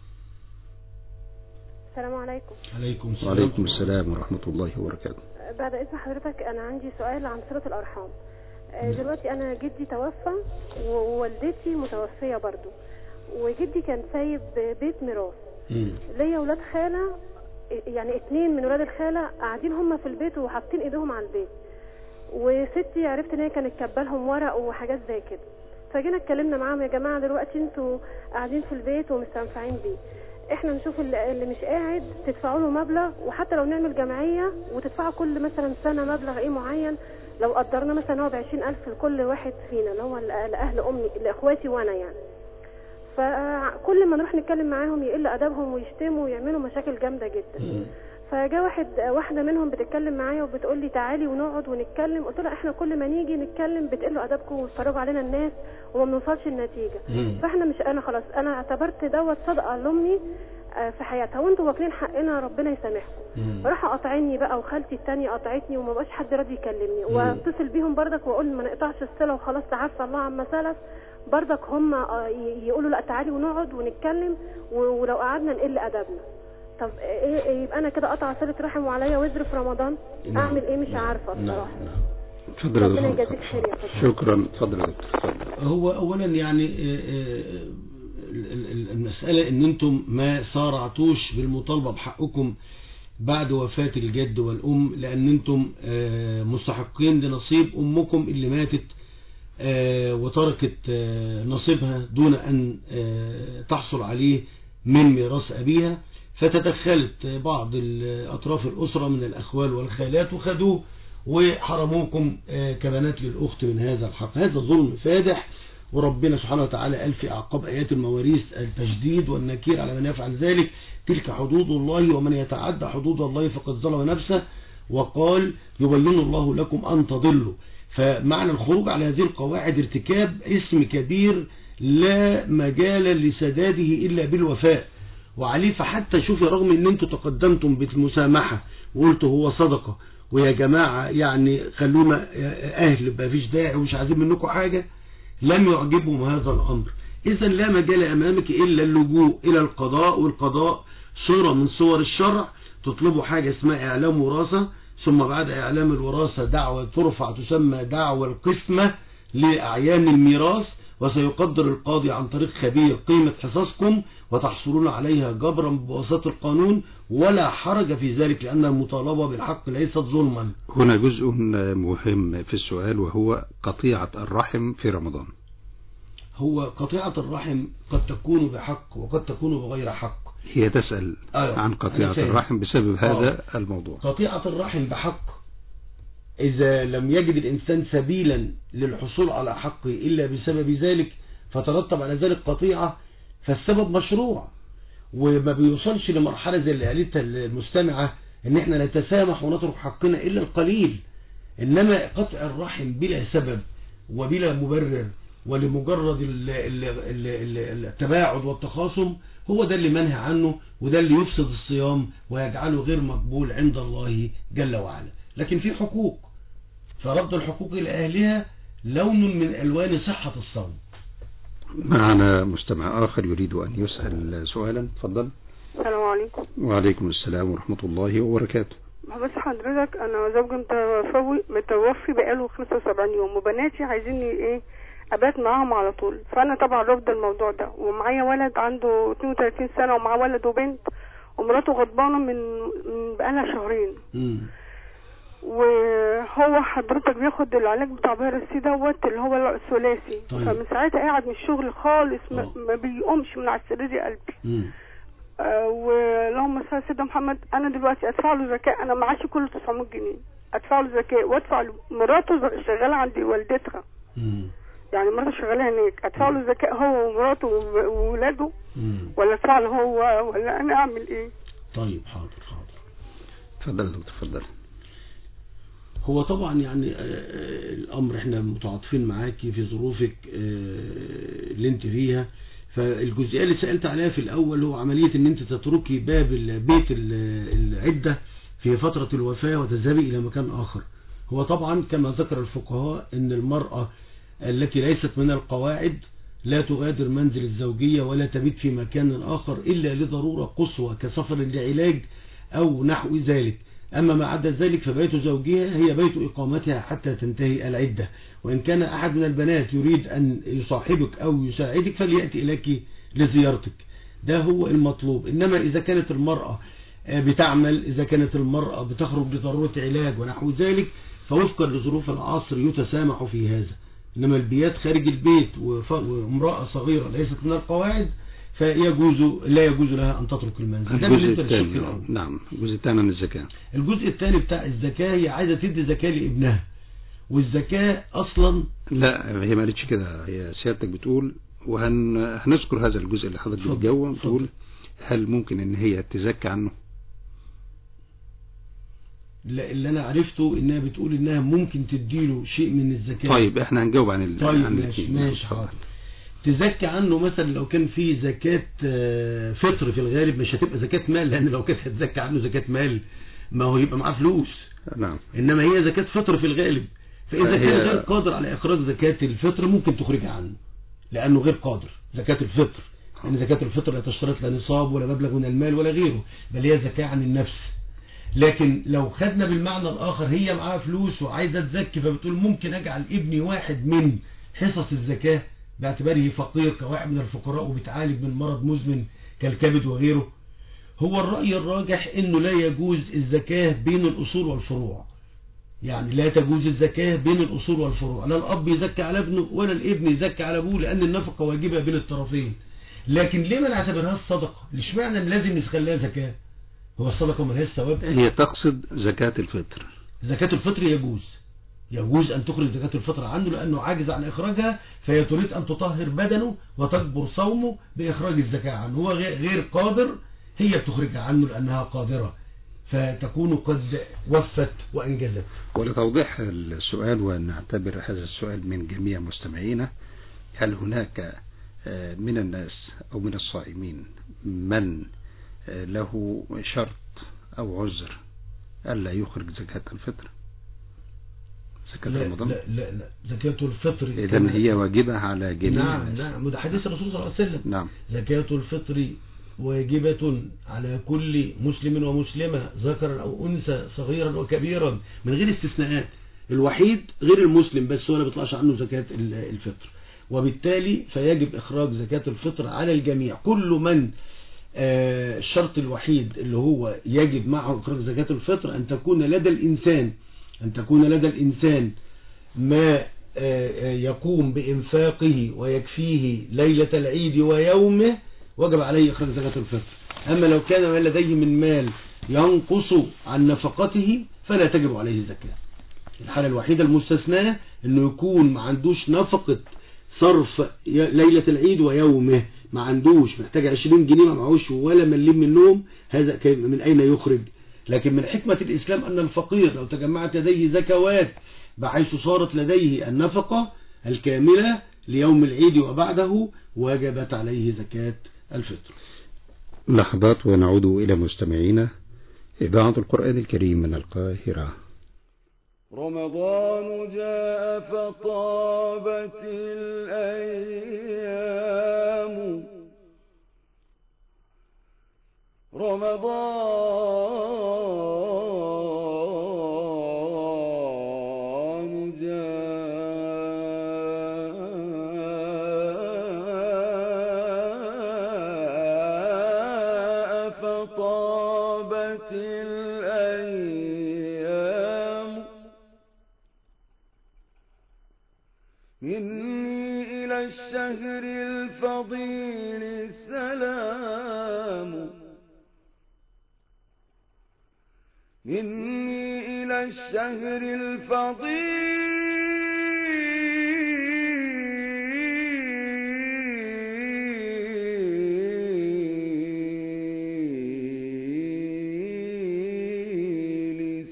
السلام عليكم عليكم السلام وعليكم السلام ورحمة الله وبركاته بعد إذن حضرتك أنا عندي سؤال عن صلة الأرحام آه، دلوقتي أنا جدي توفى ووالدتي متوفية برضو وجدي كان سايب بيت ميراث مم. ليا ولاد خالة يعني اتنين من ولاد الخالة قاعدين هم في البيت وحاطين ايديهم على البيت وستي عرفت ان هي كانت كبالهم ورق وحاجات زي كده فجينا اتكلمنا معاهم يا جماعة دلوقتي انتوا قاعدين في البيت ومستنفعين بيه احنا نشوف اللي, اللي مش قاعد تدفعوا له مبلغ وحتى لو نعمل جمعية وتدفعوا كل مثلا سنة مبلغ ايه معين لو قدرنا مثلا هو بعشرين ألف لكل واحد فينا اللي هو لأهل أمي لإخواتي وأنا يعني فكل ما نروح نتكلم معاهم يقل ادبهم ويشتموا ويعملوا مشاكل جامده جدا فجاء واحد واحده منهم بتتكلم معايا وبتقول لي تعالي ونقعد ونتكلم قلت لها احنا كل ما نيجي نتكلم بتقلوا ادبكم وتفرجوا علينا الناس وما بنوصلش النتيجه مم. فاحنا مش انا خلاص انا اعتبرت دوت صدقه لامي آه، في حياتها وانتوا واكلين حقنا ربنا يسامحكم راحوا قاطعيني بقى وخالتي التانية قطعتني وما بقاش حد راضي يكلمني مم. واتصل بيهم بردك واقول ما نقطعش الصله وخلاص تعافى الله عما سلف بردك هم آه، ي- يقولوا لا تعالي ونقعد ونتكلم و- ولو قعدنا نقل ادبنا طب ايه إيه يبقى انا كده قطع صله رحم وعليا وزر في رمضان نعم. اعمل ايه مش عارفه بصراحه اتفضل يا ربنا دكتور يجازيك خير يا فندم شكرا اتفضل يا دكتور اتفضل. هو اولا يعني آه، آه، ال- ال- المسألة ان انتم ما صارعتوش بالمطالبة بحقكم بعد وفاة الجد والام لان انتم آه، مستحقين لنصيب امكم اللي ماتت آه، وتركت آه، نصيبها دون ان آه، تحصل عليه من ميراث ابيها فتدخلت بعض ال- اطراف الاسرة من الاخوال والخالات وخدوه وحرموكم آه، كبنات للاخت من هذا الحق هذا ظلم فادح وربنا سبحانه وتعالى قال في أعقاب آيات المواريث التشديد والنكير على من يفعل ذلك تلك حدود الله ومن يتعدى حدود الله فقد ظلم نفسه وقال يبين الله لكم أن تضلوا فمعنى الخروج على هذه القواعد ارتكاب اسم كبير لا مجال لسداده إلا بالوفاء وعليه فحتى شوفي رغم ان انتوا تقدمتم بالمسامحة وقلتوا هو صدقة ويا جماعة يعني خلونا اهل ما فيش داعي ومش عايزين منكم حاجة لم يعجبهم هذا الأمر إذا لا مجال أمامك إلا اللجوء إلى القضاء والقضاء صورة من صور الشرع تطلبوا حاجة اسمها إعلام وراثة ثم بعد إعلام الوراثة دعوة ترفع تسمى دعوة القسمة لأعيان الميراث وسيقدر القاضي عن طريق خبير قيمة حصصكم وتحصلون عليها جبرا بواسطة القانون ولا حرج في ذلك لأن المطالبة بالحق ليست ظلما هنا جزء مهم في السؤال وهو قطيعة الرحم في رمضان هو قطيعة الرحم قد تكون بحق وقد تكون بغير حق هي تسأل أيوة. عن أنا قطيعة فاهم. الرحم بسبب هذا آه. الموضوع قطيعة الرحم بحق إذا لم يجد الإنسان سبيلا للحصول على حقه إلا بسبب ذلك فترتب على ذلك قطيعة فالسبب مشروع وما بيوصلش لمرحلة زي اللي قالتها المستمعة ان احنا نتسامح ونترك حقنا الا القليل انما قطع الرحم بلا سبب وبلا مبرر ولمجرد ال- ال- ال- ال- التباعد والتخاصم هو ده اللي منهى عنه وده اللي يفسد الصيام ويجعله غير مقبول عند الله جل وعلا لكن في حقوق فرد الحقوق إلى أهلها لون من ألوان صحة الصوم معنا مستمع آخر يريد أن يسأل سؤالا تفضل السلام عليكم وعليكم السلام ورحمة الله وبركاته بس حضرتك انا زوجي متوفي متوفي بقاله 75 يوم وبناتي عايزيني ايه ابات معاهم على طول فانا طبعا رافضه الموضوع ده ومعايا ولد عنده 32 سنه ومعاه ولد وبنت ومراته غضبانه من من بقالها شهرين وهو حضرتك بياخد العلاج بتاع فيروس سي دوت اللي هو الثلاثي طيب. فمن ساعتها قاعد من الشغل خالص ما, ما بيقومش من على السرير يا قلبي آه، واللهم صل على سيدنا محمد انا دلوقتي ادفع له زكاه انا معاشي كله 900 جنيه ادفع له زكاه وادفع مراته ز- شغاله عند والدتها يعني مراته شغاله هناك ادفع له زكاه هو ومراته و- وولاده ولا ادفع له هو ولا انا اعمل ايه طيب حاضر حاضر تفضل يا دكتور تفضل هو طبعا يعني آه، آه، الامر احنا متعاطفين معاكي في ظروفك آه، اللي انت فيها فالجزئيه اللي سالت عليها في الاول هو عمليه ان انت تتركي باب ال- بيت ال- العده في فتره الوفاه وتذهبي الى مكان اخر هو طبعا كما ذكر الفقهاء ان المراه التي ليست من القواعد لا تغادر منزل الزوجيه ولا تبيت في مكان اخر الا لضروره قصوى كسفر لعلاج او نحو ذلك أما ما عدا ذلك فبيت زوجها هي بيت إقامتها حتى تنتهي العدة وإن كان أحد من البنات يريد أن يصاحبك أو يساعدك فليأتي إليك لزيارتك ده هو المطلوب إنما إذا كانت المرأة آه، بتعمل إذا كانت المرأة بتخرج لضرورة علاج ونحو ذلك فوفقا لظروف العصر يتسامح في هذا إنما البيات خارج البيت وف- وامرأة صغيرة ليست من القواعد فيجوز لا يجوز لها أن تترك المنزل ده الجزء بالنسبة للشق الثاني الأول نعم الجزء الثاني من الزكاة الجزء الثاني بتاع الزكاة هي عايزة تدي زكاة لابنها والزكاة أصلا لا هي ما قالتش كده هي سيادتك بتقول وهنذكر هذا الجزء اللي حضرتك اتفضل، بتجاوب اتفضل. تقول هل ممكن ان هي تزكي عنه لا اللي انا عرفته انها بتقول انها ممكن تديله شيء من الزكاة طيب احنا هنجاوب عن ال... طيب عن ماشي الاثنين. ماشي حاضر تزكي عنه مثلا لو كان في زكاة آه، فطر في الغالب مش هتبقى زكاة مال لان لو كانت هتزكي عنه زكاة مال ما هو يبقى معاه فلوس نعم انما هي زكاة فطر في الغالب فاذا فهي- كان غير قادر على اخراج زكاة الفطر ممكن تخرجها عنه لانه غير قادر زكاة الفطر لان زكاة الفطر لا تشترط لا نصاب ولا مبلغ من المال ولا غيره بل هي زكاة عن النفس لكن لو خدنا بالمعنى الاخر هي معاها فلوس وعايزه تزكي فبتقول ممكن اجعل ابني واحد من حصص الزكاه باعتباره فقير كواحد من الفقراء وبيتعالج من مرض مزمن كالكبد وغيره هو الرأي الراجح انه لا يجوز الزكاة بين الاصول والفروع يعني لا تجوز الزكاة بين الاصول والفروع لا الاب يزكي على ابنه ولا الابن يزكي على ابوه لان النفقة واجبة بين الطرفين لكن ليه ما نعتبرهاش صدقة ليش معنى لازم نخليها زكاة هو الصدقة ملهاش ثواب هي تقصد زكاة الفطر زكاة الفطر يجوز يجوز أن تخرج زكاة الفطر عنه لأنه عاجز عن إخراجها فهي تريد أن تطهر بدنه وتجبر صومه بإخراج الزكاة عنه هو غير غير قادر هي بتخرجها عنه لأنها قادرة فتكون قد وفت وأنجزت ولتوضيح السؤال ونعتبر هذا السؤال من جميع مستمعينا هل هناك آه، من الناس أو من الصائمين من آه، له شرط أو عذر ألا يخرج زكاة الفطر زكاة لا رمضان لا لا, لا. زكاة الفطر إذا هي واجبة على جميع نعم الناس. نعم وده حديث الرسول صلى الله عليه وسلم نعم زكاة الفطر واجبة على كل مسلم ومسلمة ذكرا أو أنثى صغيرا وكبيرا من غير استثناءات الوحيد غير المسلم بس هو اللي بيطلعش عنه زكاة ال- الفطر وبالتالي فيجب إخراج زكاة الفطر على الجميع كل من آه، الشرط الوحيد اللي هو يجب معه إخراج زكاة الفطر أن تكون لدى الإنسان أن تكون لدى الإنسان ما آه، آه، يقوم بإنفاقه ويكفيه ليلة العيد ويومه وجب عليه إخراج زكاة الفطر أما لو كان ما لديه من مال ينقص عن نفقته فلا تجب عليه زكاة الحالة الوحيدة المستثناة انه يكون ما عندوش نفقة صرف ي- ليلة العيد ويومه ما عندوش محتاج 20 جنيه ما معهوش ولا مليم منهم هذا كي- من أين يخرج لكن من حكمة الإسلام أن الفقير لو تجمعت لديه زكوات بحيث صارت لديه النفقة الكاملة ليوم العيد وبعده وجبت عليه زكاة الفطر لحظات ونعود إلى مستمعينا إذاعة القرآن الكريم من القاهرة رمضان جاء فطابت الأيام رمضان جاء فطابت الأيام مني إلى الشهر الفضيل سلام مني إلى الشهر الفضيل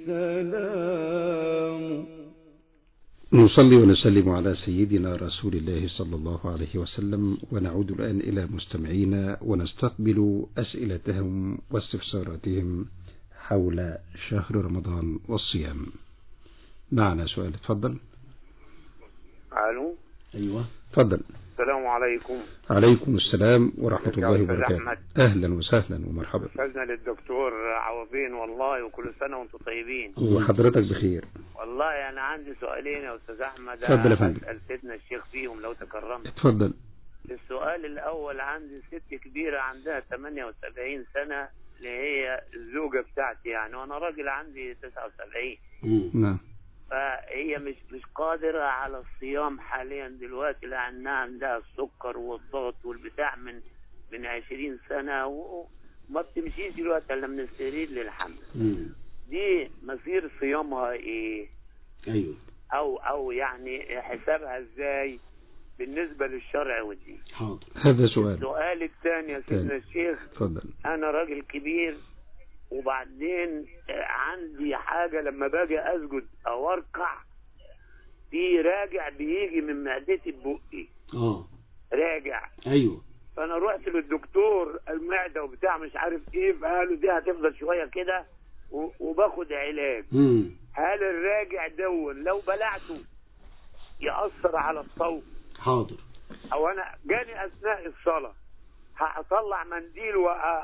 سلام نصلي ونسلم على سيدنا رسول الله صلى الله عليه وسلم ونعود الآن إلى مستمعينا ونستقبل أسئلتهم واستفساراتهم حول شهر رمضان والصيام معنا سؤال تفضل الو أيوة تفضل السلام عليكم عليكم السلام ورحمة الله أستاذ وبركاته أحمد. أهلا وسهلا ومرحبا استاذنا للدكتور عوضين والله وكل سنه وانتم طيبين وحضرتك بخير والله انا عندي سؤالين يا استاذ احمد اتفضل يا فندم. اسال سيدنا الشيخ فيهم لو تكرمت اتفضل السؤال الاول عندي ست كبيره عندها 78 سنه اللي هي الزوجه بتاعتي يعني وانا راجل عندي 79 نعم فهي مش مش قادرة على الصيام حاليا دلوقتي لأنها عندها السكر والضغط والبتاع من من 20 سنة وما بتمشيش دلوقتي إلا من السرير للحمل دي مصير صيامها إيه أيوة أو أو يعني حسابها إزاي بالنسبة للشرع والدين حاضر هذا سؤال السؤال الثاني يا سيدنا تاني. الشيخ تفضل انا راجل كبير وبعدين آه، عندي حاجة لما باجي اسجد او اركع في راجع بيجي من معدتي ببقي اه راجع ايوه فانا رحت للدكتور المعدة وبتاع مش عارف ايه فقالوا دي هتفضل شوية كده و- وباخد علاج امم هل الراجع دون لو بلعته يأثر على الصوت حاضر او انا جاني اثناء الصلاة هطلع منديل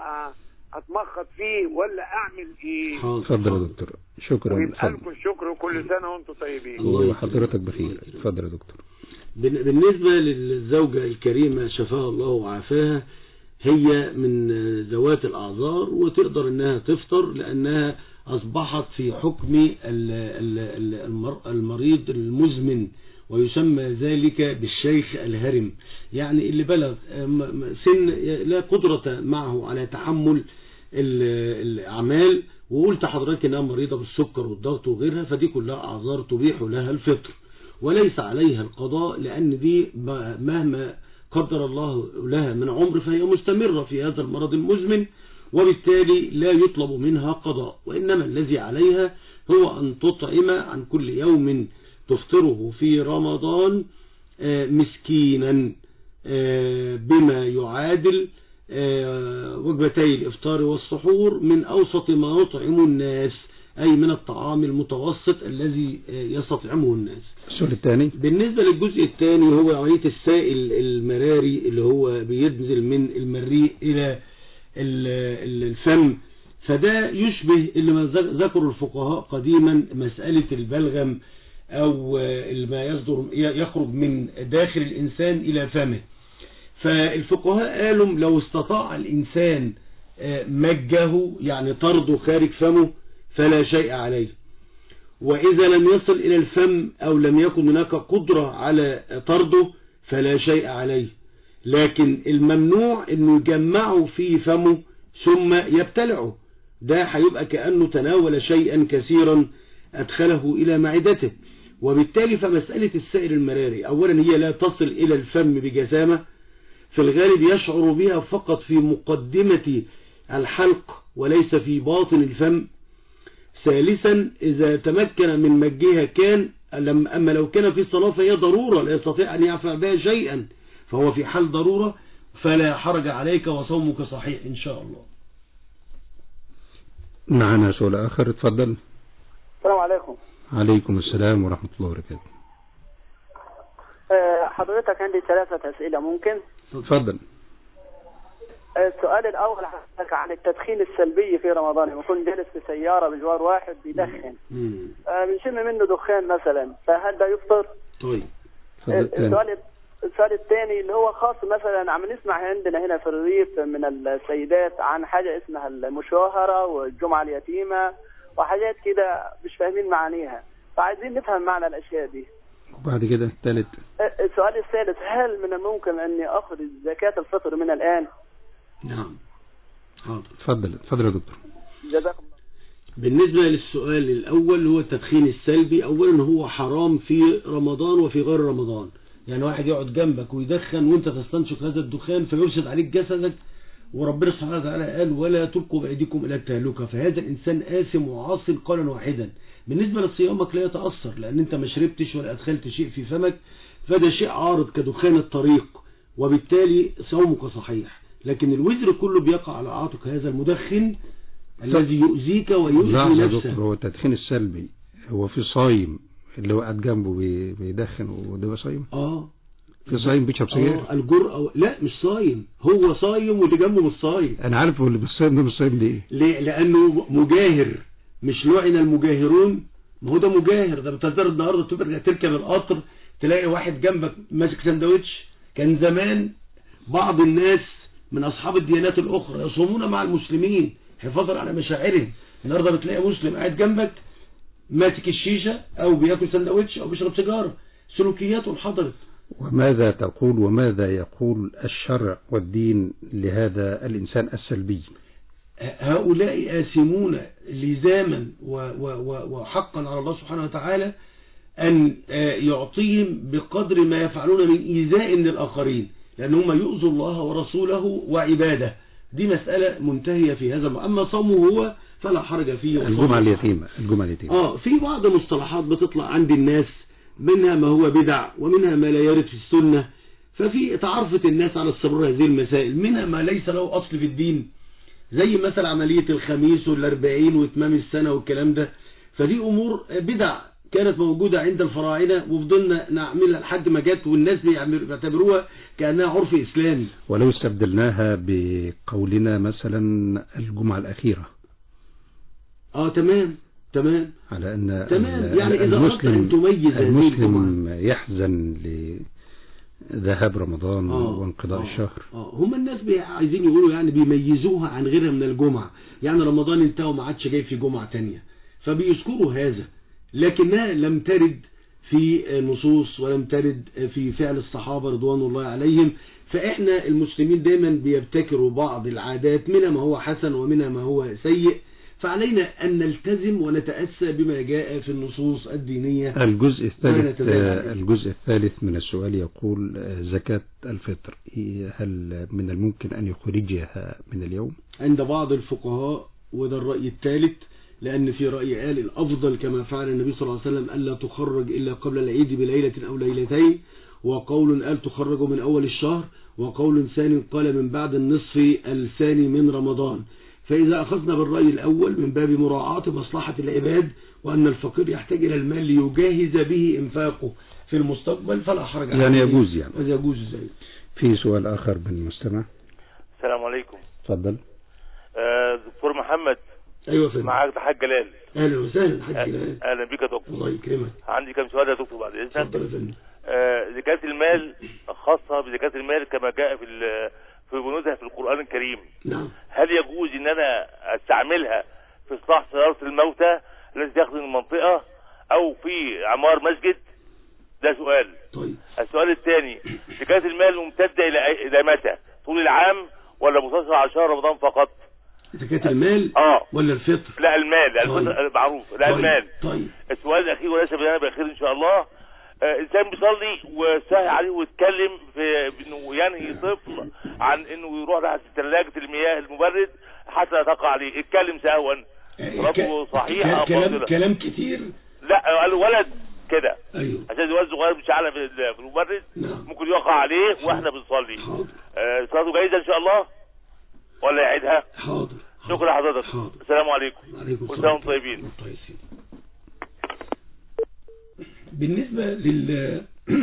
واتمخط فيه ولا اعمل ايه اتفضل يا دكتور شكرا ويبقى اتفضل لكم الشكر وكل سنة وانتم طيبين وحضرتك بخير اتفضل يا دكتور بن- بالنسبة للزوجة الكريمة شفاها الله وعافاها هي من ذوات الأعذار وتقدر أنها تفطر لأنها أصبحت في حكم ال- ال- ال- المر- المريض المزمن ويسمى ذلك بالشيخ الهرم يعني اللي بلغ م- م- سن لا قدرة معه على تحمل ال- الأعمال وقلت حضرتك أنها مريضة بالسكر والضغط وغيرها فدي كلها أعذار تبيح لها الفطر وليس عليها القضاء لأن دي ب- مهما قدر الله لها من عمر فهي مستمرة في هذا المرض المزمن وبالتالي لا يطلب منها قضاء وإنما الذي عليها هو أن تطعم عن كل يوم تفطره في رمضان آه، مسكينا آه، بما يعادل آه، وجبتي الإفطار والسحور من أوسط ما يطعم الناس أي من الطعام المتوسط الذي آه، يستطعمه الناس السؤال الثاني بالنسبة للجزء الثاني هو عملية السائل المراري اللي هو بينزل من المريء إلى ال- ال- الفم فده يشبه اللي ما ذك- ذكروا الفقهاء قديما مسألة البلغم أو آه، ما يصدر يخرج من داخل الإنسان إلى فمه فالفقهاء قالوا لو استطاع الإنسان آه، مجه يعني طرده خارج فمه فلا شيء عليه وإذا لم يصل إلى الفم أو لم يكن هناك قدرة على طرده فلا شيء عليه لكن الممنوع أنه يجمعه في فمه ثم يبتلعه ده هيبقى كأنه تناول شيئا كثيرا أدخله إلى معدته وبالتالي فمسألة السائل المراري أولا هي لا تصل إلى الفم بجسامة في الغالب يشعر بها فقط في مقدمة الحلق وليس في باطن الفم ثالثا إذا تمكن من مجها كان لم- أما لو كان في صلاة فهي ضرورة لا يستطيع أن يفعل بها شيئا فهو في حال ضرورة فلا حرج عليك وصومك صحيح إن شاء الله معنا سؤال آخر اتفضل السلام عليكم عليكم السلام ورحمة الله وبركاته آه، حضرتك عندي ثلاثة أسئلة ممكن اتفضل السؤال الأول حضرتك عن التدخين السلبي في رمضان لما يكون جالس في سيارة بجوار واحد بيدخن آه، بنشم منه دخان مثلا فهل ده يفطر؟ طيب آه، السؤال السؤال الثاني اللي هو خاص مثلا عم نسمع عندنا هنا في الريف من السيدات عن حاجة اسمها المشاهرة والجمعة اليتيمة وحاجات كده مش فاهمين معانيها فعايزين نفهم معنى الأشياء دي وبعد كده الثالث آه، السؤال الثالث هل من الممكن أني أخذ زكاة الفطر من الآن؟ نعم حاضر اتفضل اتفضل يا دكتور جزاكم بالنسبة للسؤال الأول هو التدخين السلبي أولا هو حرام في رمضان وفي غير رمضان يعني واحد يقعد جنبك ويدخن وانت تستنشق هذا الدخان فيرشد عليك جسدك وربنا سبحانه وتعالى قال ولا تلقوا بأيديكم إلى التهلكة فهذا الإنسان آثم وعاصي قولا واحدا بالنسبة لصيامك لا يتأثر لأن أنت ما شربتش ولا أدخلت شيء في فمك فده شيء عارض كدخان الطريق وبالتالي صومك صحيح لكن الوزر كله بيقع على عاتق هذا المدخن الذي يؤذيك ويؤذي لحظة يا نفسه دكتور هو التدخين السلبي هو في صايم اللي هو قاعد جنبه بي- بيدخن وده صايم اه في صايم بيشرب سجاير اه الجرأة لا مش صايم هو صايم واللي جنبه مش صايم انا عارف هو اللي بالصايم ده مش صايم ليه ليه لانه مجاهر مش لعن المجاهرون ما هو ده مجاهر ده بتقدر النهارده تبقى تركب القطر تلاقي واحد جنبك ماسك سندوتش كان زمان بعض الناس من اصحاب الديانات الاخرى يصومون مع المسلمين حفاظا على مشاعرهم النهارده بتلاقي مسلم قاعد جنبك ماسك الشيشه او بياكل سندوتش او بيشرب سيجاره سلوكياته انحدرت وماذا تقول وماذا يقول الشرع والدين لهذا الإنسان السلبي هؤلاء آثمون لزاما و- و- و- وحقا على الله سبحانه وتعالى أن آه، يعطيهم بقدر ما يفعلون من إيذاء للآخرين لأن هم يؤذوا الله ورسوله وعباده دي مسألة منتهية في هذا الم- أما صومه هو فلا حرج فيه وصومه الجمعة صح. اليتيمة الجمعة اليتيمة اه في بعض مصطلحات بتطلع عند الناس منها ما هو بدع ومنها ما لا يرد في السنة ففي تعرفت الناس على استمرار هذه المسائل منها ما ليس له أصل في الدين زي مثلا عملية الخميس والأربعين وإتمام السنة والكلام ده فدي أمور بدع كانت موجودة عند الفراعنة وفضلنا نعملها لحد ما جت والناس بيعمل- بيعتبروها كأنها عرف إسلامي ولو استبدلناها بقولنا مثلا الجمعة الأخيرة اه تمام تمام على أن تمام، ال- يعني إذا أردت أن تميز هذه المسلم يحزن لذهاب رمضان آه، وانقضاء آه. الشهر اه هم الناس بي- عايزين يقولوا يعني بيميزوها عن غيرها من الجمعة يعني رمضان انتهى وما عادش جاي في جمعة تانية فبيذكروا هذا لكنها لم ترد في نصوص ولم ترد في فعل الصحابة رضوان الله عليهم فإحنا المسلمين دايما بيبتكروا بعض العادات منها ما هو حسن ومنها ما هو سيء فعلينا أن نلتزم ونتأسى بما جاء في النصوص الدينية الجزء الثالث ونتبادل. آه، الجزء الثالث من السؤال يقول آه، زكاة الفطر إيه، هل من الممكن أن يخرجها من اليوم عند بعض الفقهاء وده الرأي الثالث لأن في رأي قال الأفضل كما فعل النبي صلى الله عليه وسلم ألا تخرج إلا قبل العيد بليلة أو ليلتين وقول قال تخرج من أول الشهر وقول ثاني قال من بعد النصف الثاني من رمضان فإذا أخذنا بالرأي الأول من باب مراعاة مصلحة العباد وأن الفقير يحتاج إلى المال ليجاهز به إنفاقه في المستقبل فلا حرج يعني عليه. يجوز يعني. يجوز زي في سؤال آخر من المستمع السلام عليكم تفضل آه دكتور محمد أيوة فندم معاك ده حاج جلال أهلا وسهلا حاج جلال. اهلا بك يا دكتور الله يكرمك عندي كم سؤال يا دكتور بعد اذنك اتفضل يا فندم آه، زكاة المال خاصة بزكاة المال كما جاء في ال- في بنودها في القرآن الكريم نعم هل يجوز ان انا استعملها في اصلاح سيارة الموتى التي تخدم المنطقة او في عمار مسجد ده سؤال طيب السؤال الثاني زكاة المال ممتدة الى أي- الى متى طول العام ولا مقتصرة على شهر رمضان فقط زكاة المال اه ولا الفطر لا المال طيب. المال معروف لا طيب. المال طيب السؤال الاخير وليس بيانا باخير ان شاء الله آه انسان بيصلي وسهل عليه ويتكلم في انه ينهي طفل عن انه يروح تحت ثلاجه المياه المبرد حتى لا تقع عليه اتكلم سهوا ربه صحيح ك- ام كلام باطلا كلام كتير لا قال ولد كده ايوه عشان الولد صغير مش على في ال- في المبرد نعم. ممكن يقع عليه واحنا بنصلي آه صلاته جايزه ان شاء الله ولا يعيدها حاضر شكرا لحضرتك السلام عليكم عليكم كل سنه وانتم طيبين بالنسبة لل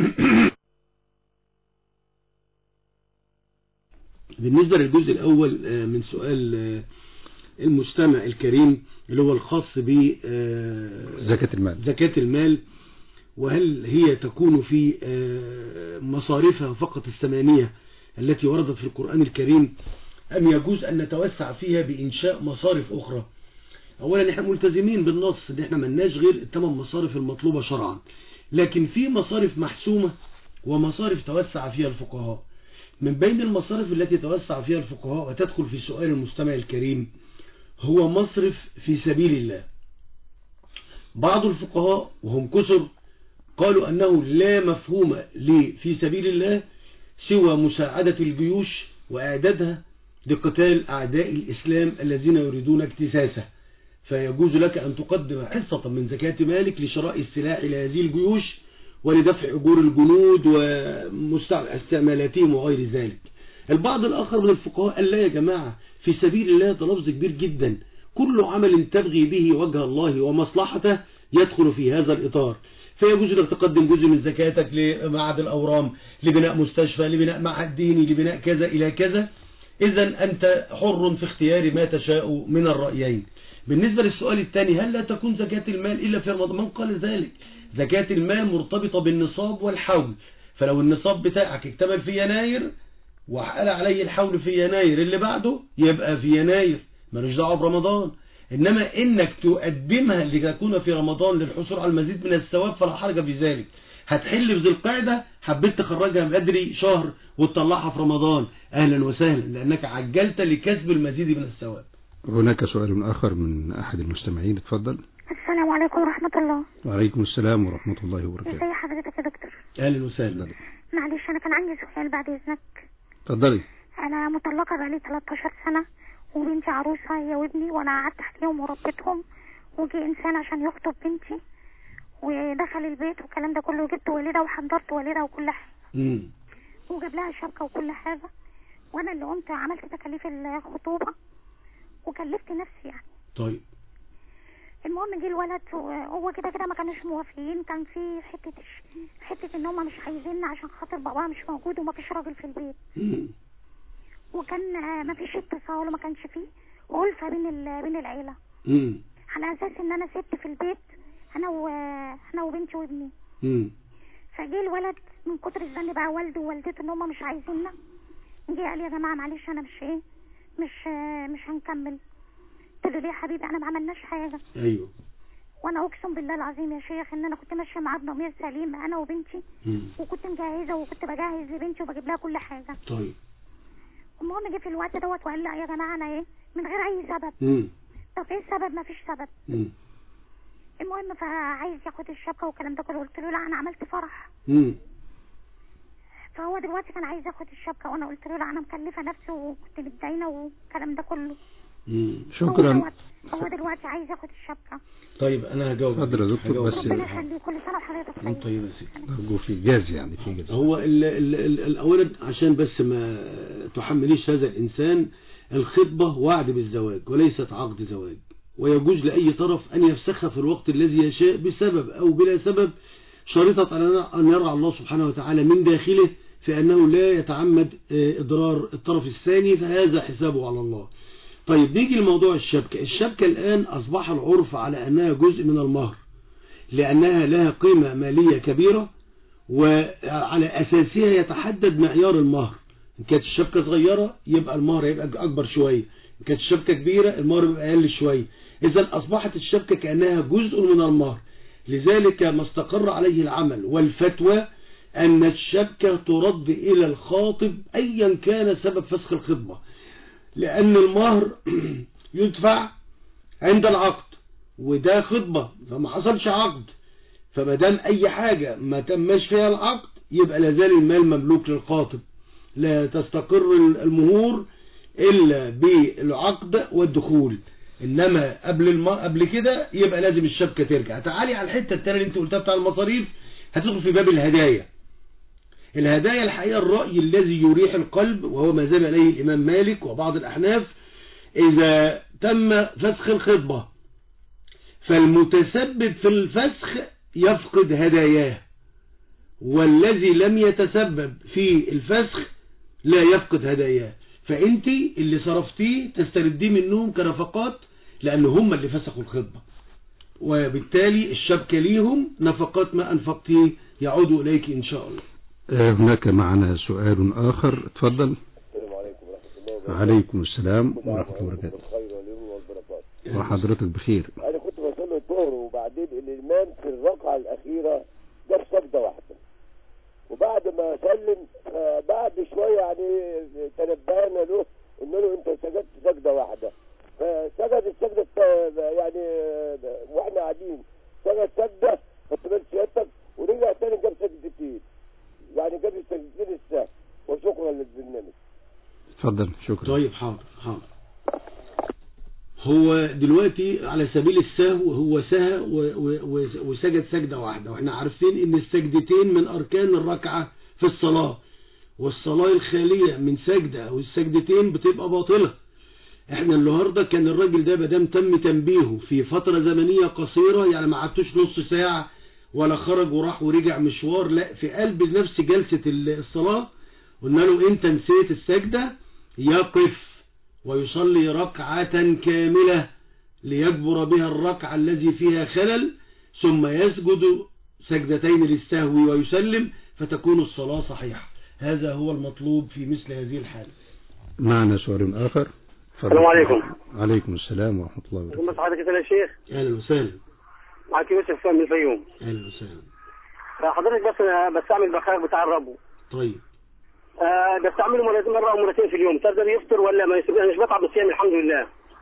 بالنسبة للجزء الأول آه، من سؤال آه، المستمع الكريم اللي هو الخاص ب آه، زكاة المال زكاة المال وهل هي تكون في آه، مصارفها فقط الثمانية التي وردت في القرآن الكريم أم يجوز أن نتوسع فيها بإنشاء مصارف أخرى أولا احنا ملتزمين بالنص ان احنا ملناش غير الثمان مصارف المطلوبة شرعا لكن في مصارف محسومة ومصارف توسع فيها الفقهاء من بين المصارف التي توسع فيها الفقهاء وتدخل في سؤال المستمع الكريم هو مصرف في سبيل الله بعض الفقهاء وهم كثر قالوا أنه لا مفهوم لي في سبيل الله سوى مساعدة الجيوش وإعدادها لقتال أعداء الإسلام الذين يريدون اكتساسه فيجوز لك أن تقدم حصة من زكاة مالك لشراء السلاح لهذه الجيوش ولدفع أجور الجنود واستعمالاتهم وغير ذلك البعض الآخر من الفقهاء قال لا يا جماعة في سبيل الله ده لفظ كبير جدا كل عمل تبغي به وجه الله ومصلحته يدخل في هذا الإطار فيجوز لك تقدم جزء من زكاتك لمعهد الأورام لبناء مستشفى لبناء معهد ديني لبناء كذا إلى كذا إذا أنت حر في اختيار ما تشاء من الرأيين بالنسبة للسؤال الثاني هل لا تكون زكاة المال إلا في رمضان من قال ذلك زكاة المال مرتبطة بالنصاب والحول فلو النصاب بتاعك اكتمل في يناير وحال عليه الحول في يناير اللي بعده يبقى في يناير ملوش دعوه برمضان إنما إنك تقدمها لتكون في رمضان للحصول على المزيد من الثواب فلا حرج في ذلك هتحل في ذي القعدة حبيت تخرجها بدري شهر وتطلعها في رمضان أهلا وسهلا لأنك عجلت لكسب المزيد من الثواب هناك سؤال آخر من أحد المستمعين اتفضل السلام عليكم ورحمة الله وعليكم السلام ورحمة الله وبركاته ازي حضرتك يا دكتور اهلا وسهلا معلش انا كان عندي سؤال بعد اذنك اتفضلي انا مطلقة بقالي 13 سنة وبنتي عروسة هي وابني وانا قعدت عليهم وربيتهم وجي انسان عشان يخطب بنتي ودخل البيت والكلام ده كله وجبت والدها وحضرت والدها وكل حاجة امم وجاب لها شبكة وكل حاجة وانا اللي قمت عملت تكاليف الخطوبة وكلفت نفسي يعني طيب المهم جه الولد وهو كده كده ما كانوش موافقين كان في حته حته ان هم مش عايزيننا عشان خاطر باباها مش موجود وما فيش راجل في البيت مم. وكان آه، ما فيش اتصال وما كانش فيه ألفة بين ال- بين العيله امم على اساس ان انا ست في البيت انا و... انا وبنتي وابني امم فجه الولد من كتر الزن بقى والده ووالدته ان هم مش عايزيننا جه قال يا جماعه معلش انا مش ايه مش آه، مش هنكمل قلت له ليه يا حبيبي انا ما عملناش حاجه ايوه وانا اقسم بالله العظيم يا شيخ ان انا كنت ماشيه معاه بضمير سليم انا وبنتي مم. وكنت مجهزه وكنت بجهز لبنتي وبجيب لها كل حاجه طيب المهم جه في الوقت دوت وقال لا يا جماعه انا ايه من غير اي سبب امم طب ايه السبب ما فيش سبب امم المهم فعايز ياخد الشبكه والكلام ده كله قلت له لا انا عملت فرح امم فهو دلوقتي كان عايز ياخد الشبكه وانا قلت له لا انا مكلفه نفسي وكنت متداينه والكلام ده كله امم هو شكرا دلوقتي, هو دلوقتي عايز ياخد الشبكه طيب انا هجاوب اتفضل يا دكتور هجاوب. بس ربنا يخليك كل سنه وحضرتك طيب طيب يا سيدي أرجو في جاز يعني في جاز هو ال ال ال الأولا عشان بس ما تحمليش هذا الإنسان الخطبة وعد بالزواج وليست عقد زواج ويجوز لأي طرف أن يفسخها في الوقت الذي يشاء بسبب أو بلا سبب شريطة على أن يرعى الله سبحانه وتعالى من داخله في أنه لا يتعمد آه، إضرار الطرف الثاني فهذا حسابه على الله طيب نيجي لموضوع الشبكة الشبكة الآن أصبح العرف على أنها جزء من المهر لأنها لها قيمة مالية كبيرة وعلى أساسها يتحدد معيار المهر إن كانت الشبكة صغيرة يبقى المهر يبقى أكبر شوية إن كانت الشبكة كبيرة المهر يبقى أقل شوية إذا أصبحت الشبكة كأنها جزء من المهر لذلك ما استقر عليه العمل والفتوى أن الشبكة ترد إلى الخاطب أيا كان سبب فسخ الخطبة لأن المهر يدفع عند العقد وده خطبة فما حصلش عقد فما دام أي حاجة ما تمش فيها العقد يبقى لازال المال مملوك للخاطب لا تستقر المهور إلا بالعقد والدخول إنما قبل الم... قبل كده يبقى لازم الشبكة ترجع تعالي على الحتة التانية اللي أنت قلتها بتاع المصاريف هتدخل في باب الهدايا الهدايا الحقيقة الرأي الذي يريح القلب وهو ما ذهب إليه الإمام مالك وبعض الأحناف إذا تم فسخ الخطبة فالمتسبب في الفسخ يفقد هداياه والذي لم يتسبب في الفسخ لا يفقد هداياه فانت اللي صرفتيه تسترديه منهم كنفقات لان هم اللي فسخوا الخطبة وبالتالي الشبكة ليهم نفقات ما انفقتيه يعود اليك ان شاء الله آه، هناك معنا سؤال آخر اتفضل السلام عليكم ورحمة الله وبركاته عليكم السلام ورحمة الله وبركاته الخير واليوم والبركات وحضرتك بخير أنا كنت بصلي الظهر وبعدين الإمام في الركعة الأخيرة جاب سجدة واحدة وبعد ما سلم آه، بعد شوية يعني تنبهنا له قلنا له أنت سجدت سجدة واحدة فسجد السجدة الت- يعني آه، وإحنا قاعدين سجد سجدة خدت بال سيادتك ورجع تاني جاب سجدتين يعني جاب السجدتين السهل وشكرا للبرنامج اتفضل شكرا طيب حاضر حاضر هو دلوقتي على سبيل السهو هو سهى و- و- و- وسجد سجدة واحدة واحنا عارفين ان السجدتين من اركان الركعة في الصلاة والصلاة الخالية من سجدة او السجدتين بتبقى باطلة احنا النهاردة كان الراجل ده بدام تم تنبيهه في فترة زمنية قصيرة يعني ما عدتوش نص ساعة ولا خرج وراح ورجع مشوار لا في قلب نفس جلسة الصلاة قلنا له انت نسيت السجدة يقف ويصلي ركعة كاملة ليجبر بها الركعة الذي فيها خلل ثم يسجد سجدتين للسهو ويسلم فتكون الصلاة صحيحة هذا هو المطلوب في مثل هذه الحالة معنا سؤال آخر اتفضل. السلام عليكم. عليكم السلام ورحمة الله وبركاته ثم حضرتك يا شيخ أهلا وسهلا معك يوسف فهم من الفيوم أهلا وسهلا فحضرتك بس أنا بستعمل البخار بتاع الربو طيب آه بستعمله مرتين مرة أو مرتين في اليوم تقدر يفطر ولا ما يفطر أنا مش بتعب بالصيام الحمد لله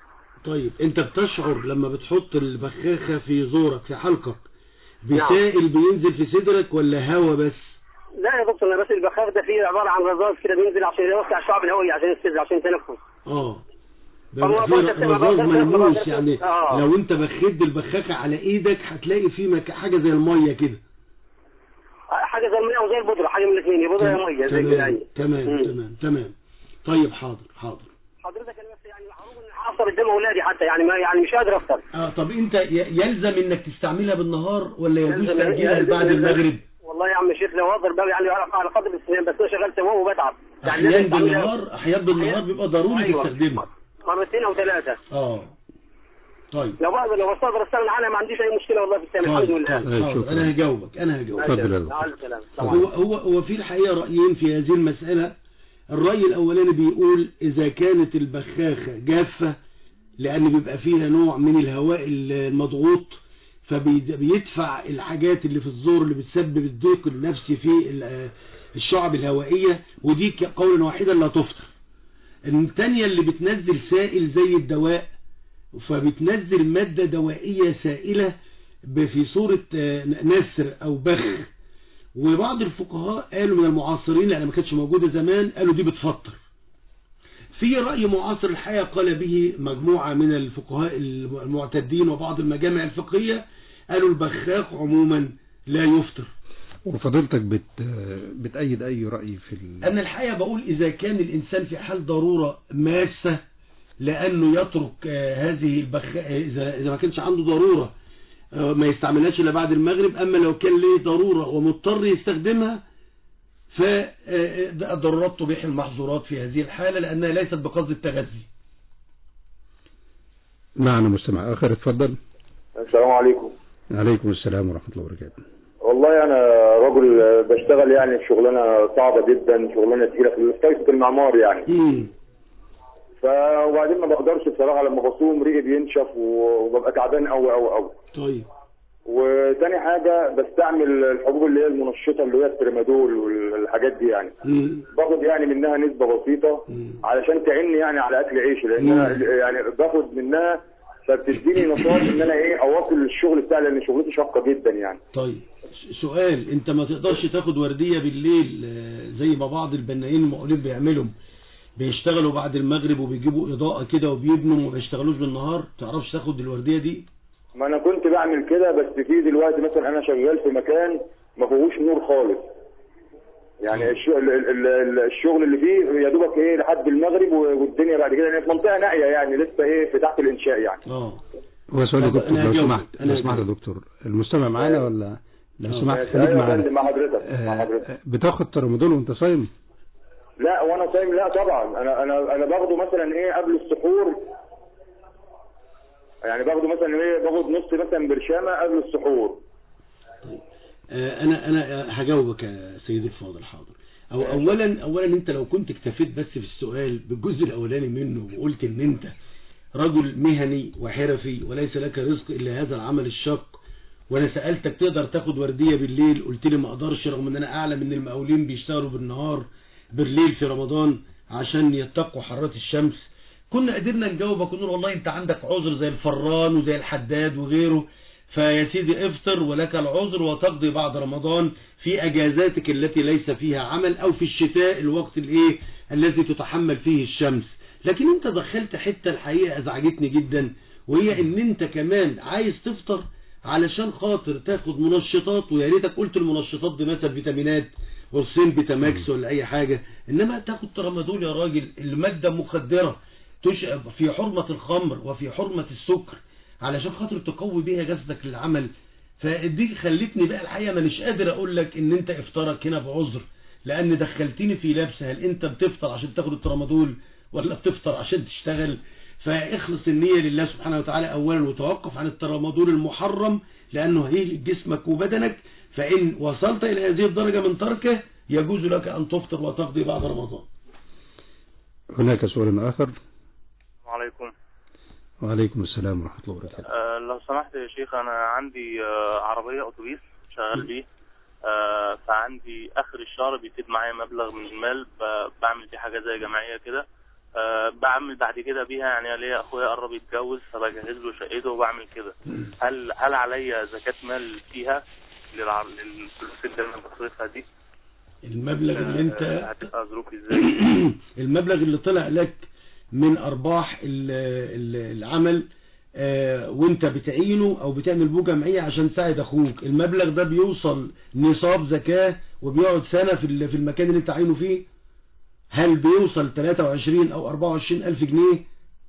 طيب انت بتشعر لما بتحط البخاخة في زورك في حلقك نعم. بسائل بينزل في صدرك ولا هوا بس لا يا دكتور انا بس البخاخ ده فيه عباره عن رذاذ كده بينزل عشان يوسع الشعب الهوائي عشان الصدر عشان التنفس اه طب ما بيبقى في بقولش أسمع رذاذ بقى- ملموس بقى- يعني آه. لو انت بخيت البخاخة على ايدك هتلاقي في مك... حاجة زي المية كده حاجه زي الميه وزي البودره حاجه من الاثنين يا بودره يا ميه زي كده تمام يعني تمام مم. تمام تمام طيب حاضر حاضر حضرتك انا بس يعني محروم ان افطر قدام اولادي حتى يعني ما يعني مش قادر افطر اه طب انت ي- يلزم انك تستعملها بالنهار ولا يجوز يلزم- تأجيلها يلزم- بعد يلزم. المغرب والله يا عم شيخ لو اقدر بقى يعني اعرف على قدر الاستخدام بس انا شغال تمام وبتعب يعني احيان لازم أعملها بالنهار احيان بالنهار بيبقى ضروري أيوة. تستخدمها مرتين او ثلاثه اه طيب لو بقدر لو بستقدر استغنى عنها ما عنديش اي مشكله والله في السلام الحمد طيب لله طيب حاضر. انا هجاوبك انا هجاوبك اتفضل يا دكتور. مع السلامه السلام هو عليكم. هو هو في الحقيقة رأيين في هذه المسألة الرأي الأولاني بيقول إذا كانت البخاخة جافة لأن بيبقى فيها نوع من الهواء المضغوط فبيدفع الحاجات اللي في الزور اللي بتسبب الضيق النفسي في ال- الشعب الهوائية ودي ك- قولا واحدا لا تفطر الثانية اللي بتنزل سائل زي الدواء فبتنزل مادة دوائية سائلة ب- في صورة آه، نسر أو بخ وبعض الفقهاء قالوا من المعاصرين لأن ما كانتش موجودة زمان قالوا دي بتفطر في رأي معاصر الحقيقة قال به مجموعة من الفقهاء المعتدين وبعض المجامع الفقهية قالوا البخاخ عموما لا يفطر وفضيلتك بت بتأيد أي رأي في ال... أنا الحقيقة بقول إذا كان الإنسان في حال ضرورة ماسة لأنه يترك آه، هذه البخاخ إذا, إذا ما كانش عنده ضرورة آه، ما يستعملهاش إلا بعد المغرب أما لو كان ليه ضرورة ومضطر يستخدمها فالضرورات تبيح المحظورات في هذه الحالة لأنها ليست بقصد التغذي معنا مستمع آخر اتفضل السلام عليكم عليكم السلام ورحمة الله وبركاته والله انا رجل بشتغل يعني في شغلانه صعبه جدا شغلانه تقيله في كيفة المعمار يعني ف وبعدين ما بقدرش بصراحه لما بصوم ريقي بينشف وببقى تعبان قوي قوي قوي طيب وتاني حاجه بستعمل الحبوب اللي هي المنشطه اللي هي الترمادول والحاجات دي يعني باخد يعني منها نسبه بسيطه علشان تعيني يعني على اكل عيشي لان انا يعني باخد منها فبتديني نشاط ان انا ايه اواصل الشغل بتاعي لان شغلتي شاقه جدا يعني طيب س- سؤال انت ما تقدرش تاخد وردية بالليل آه، زي ما بعض البنائين المقاولين بيعملوا بيشتغلوا بعد المغرب وبيجيبوا اضاءة كده وبيبنوا وما بيشتغلوش بالنهار تعرفش تاخد الوردية دي ما انا كنت بعمل كده بس في دلوقتي مثلا انا شغال في مكان ما فيهوش نور خالص يعني الشغل, ال- ال- الشغل اللي فيه يا دوبك ايه لحد المغرب و- والدنيا بعد كده يعني في منطقه نائيه يعني لسه ايه في تحت الانشاء يعني اه هو سؤال يا طب دكتور أنا لو هجاوبك. سمحت أنا لو سمحت يا هجاوبك. دكتور المستمع معانا ولا لو آه. سمحت ماشي. خليك أيوة يا معانا فندم، مع حضرتك مع آه، حضرتك بتاخد ترامادول وانت صايم لا وانا صايم لا طبعا انا انا انا باخده مثلا ايه قبل السحور يعني باخده مثلا ايه باخد نص مثلا برشامه قبل السحور آه، انا انا هجاوبك يا سيدي الفاضل حاضر او اولا اولا انت لو كنت اكتفيت بس في السؤال بالجزء الاولاني منه وقلت ان انت رجل مهني وحرفي وليس لك رزق الا هذا العمل الشاق وانا سالتك تقدر تاخد ورديه بالليل قلت لي ما اقدرش رغم ان انا اعلم ان المقاولين بيشتغلوا بالنهار بالليل في رمضان عشان يتقوا حرات الشمس كنا قدرنا نجاوبك ونقول والله انت عندك عذر زي الفران وزي الحداد وغيره فيا سيدي افطر ولك العذر وتقضي بعد رمضان في اجازاتك التي ليس فيها عمل او في الشتاء الوقت الايه الذي تتحمل فيه الشمس لكن انت دخلت حتة الحقيقة ازعجتني جدا وهي ان انت كمان عايز تفطر علشان خاطر تاخد منشطات ويا ريتك قلت المنشطات دي مثلا فيتامينات والسين بيتاماكس ولا اي حاجة انما تاخد ترامادول يا راجل المادة مخدرة تشأب في حرمة الخمر وفي حرمة السكر علشان خاطر تقوي بيها جسدك للعمل فدي خلتني بقى الحقيقة مانيش قادر اقول لك ان انت افطارك هنا بعذر لان دخلتني في لبس هل انت بتفطر عشان تاخد الترامادول ولا بتفطر عشان تشتغل فاخلص النية لله سبحانه وتعالى اولا وتوقف عن الترامادول المحرم لانه هيهلك جسمك وبدنك فان وصلت الى هذه الدرجة من تركه يجوز لك ان تفطر وتقضي بعد رمضان هناك سؤال آخر السلام عليكم وعليكم السلام ورحمة الله وبركاته آه لو سمحت يا شيخ انا عندي آه عربية اتوبيس شغال بيه آه فعندي اخر الشهر بيفيد معايا مبلغ من المال ب- بعمل بيه حاجة زي جمعية كده أه بعمل بعد كده بيها يعني ليا اخويا قرب يتجوز فبجهز له شقته وبعمل كده هل هل عليا زكاة مال فيها للع- للفلوس اللي انا بصرفها دي المبلغ اللي أه انت هتبقى ظروفي ازاي المبلغ اللي طلع لك من ارباح ال- ال- العمل آه، وانت بتعينه او بتعمل بيه جمعيه عشان تساعد اخوك المبلغ ده بيوصل نصاب زكاه وبيقعد سنه في ال- في المكان اللي انت عينه فيه هل بيوصل 23 او 24 الف جنيه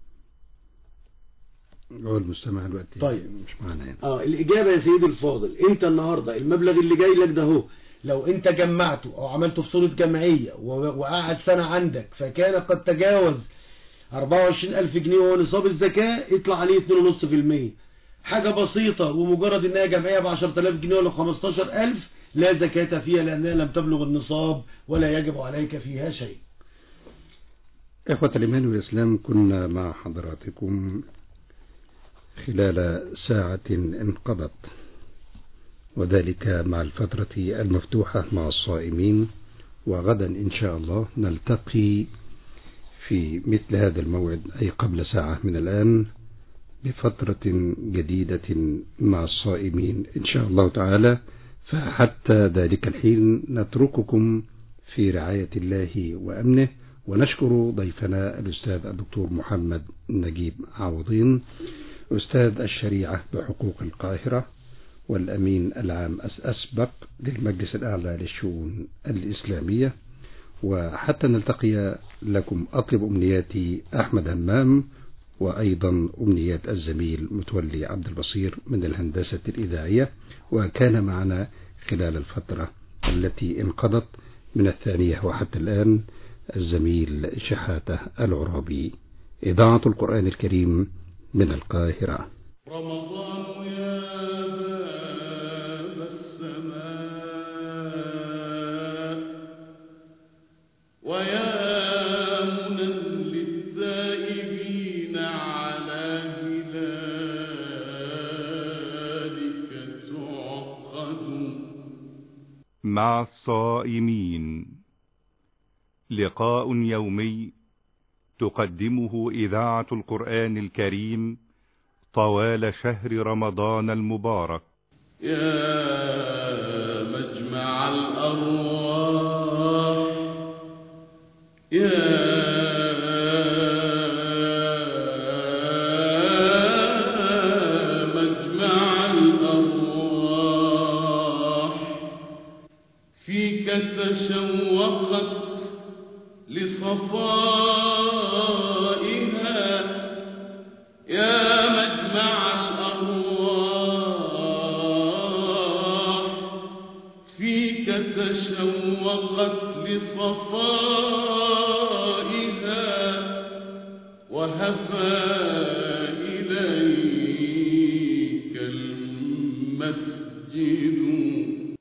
هو المستمع دلوقتي طيب. مش معانا هنا اه الاجابه يا سيدي الفاضل انت النهارده المبلغ اللي جاي لك ده هو لو انت جمعته او عملته في صوره جمعيه و- وقعد سنه عندك فكان قد تجاوز 24000 جنيه وهو نصاب الزكاه يطلع عليه 2.5% حاجه بسيطه ومجرد انها جمعيه ب 10000 جنيه ولا 15000 لا زكاه فيها لانها لم تبلغ النصاب ولا يجب عليك فيها شيء إخوة الإيمان والإسلام كنا مع حضراتكم خلال ساعة انقضت وذلك مع الفترة المفتوحة مع الصائمين وغدا إن شاء الله نلتقي في مثل هذا الموعد أي قبل ساعة من الآن بفترة جديدة مع الصائمين إن شاء الله تعالى فحتى ذلك الحين نترككم في رعاية الله وأمنه ونشكر ضيفنا الأستاذ الدكتور محمد نجيب عوضين أستاذ الشريعة بحقوق القاهرة والأمين العام الأسبق للمجلس الأعلى للشؤون الإسلامية وحتى نلتقي لكم أطلب أمنياتي أحمد همام وأيضا أمنيات الزميل متولي عبد البصير من الهندسة الإذاعية وكان معنا خلال الفترة التي انقضت من الثانية وحتى الآن الزميل شحاتة العرابي إذاعة القرآن الكريم من القاهرة رمضان يا باب السماء ويا منى للتائبين على هلالك تعقد مع الصائمين لقاء يومي تقدمه إذاعة القرآن الكريم طوال شهر رمضان المبارك يا مجمع الأرواح يا مجمع الأرواح فيك تشوقت لصفائها يا مجمع الأرواح فيك تشوقت لصفائها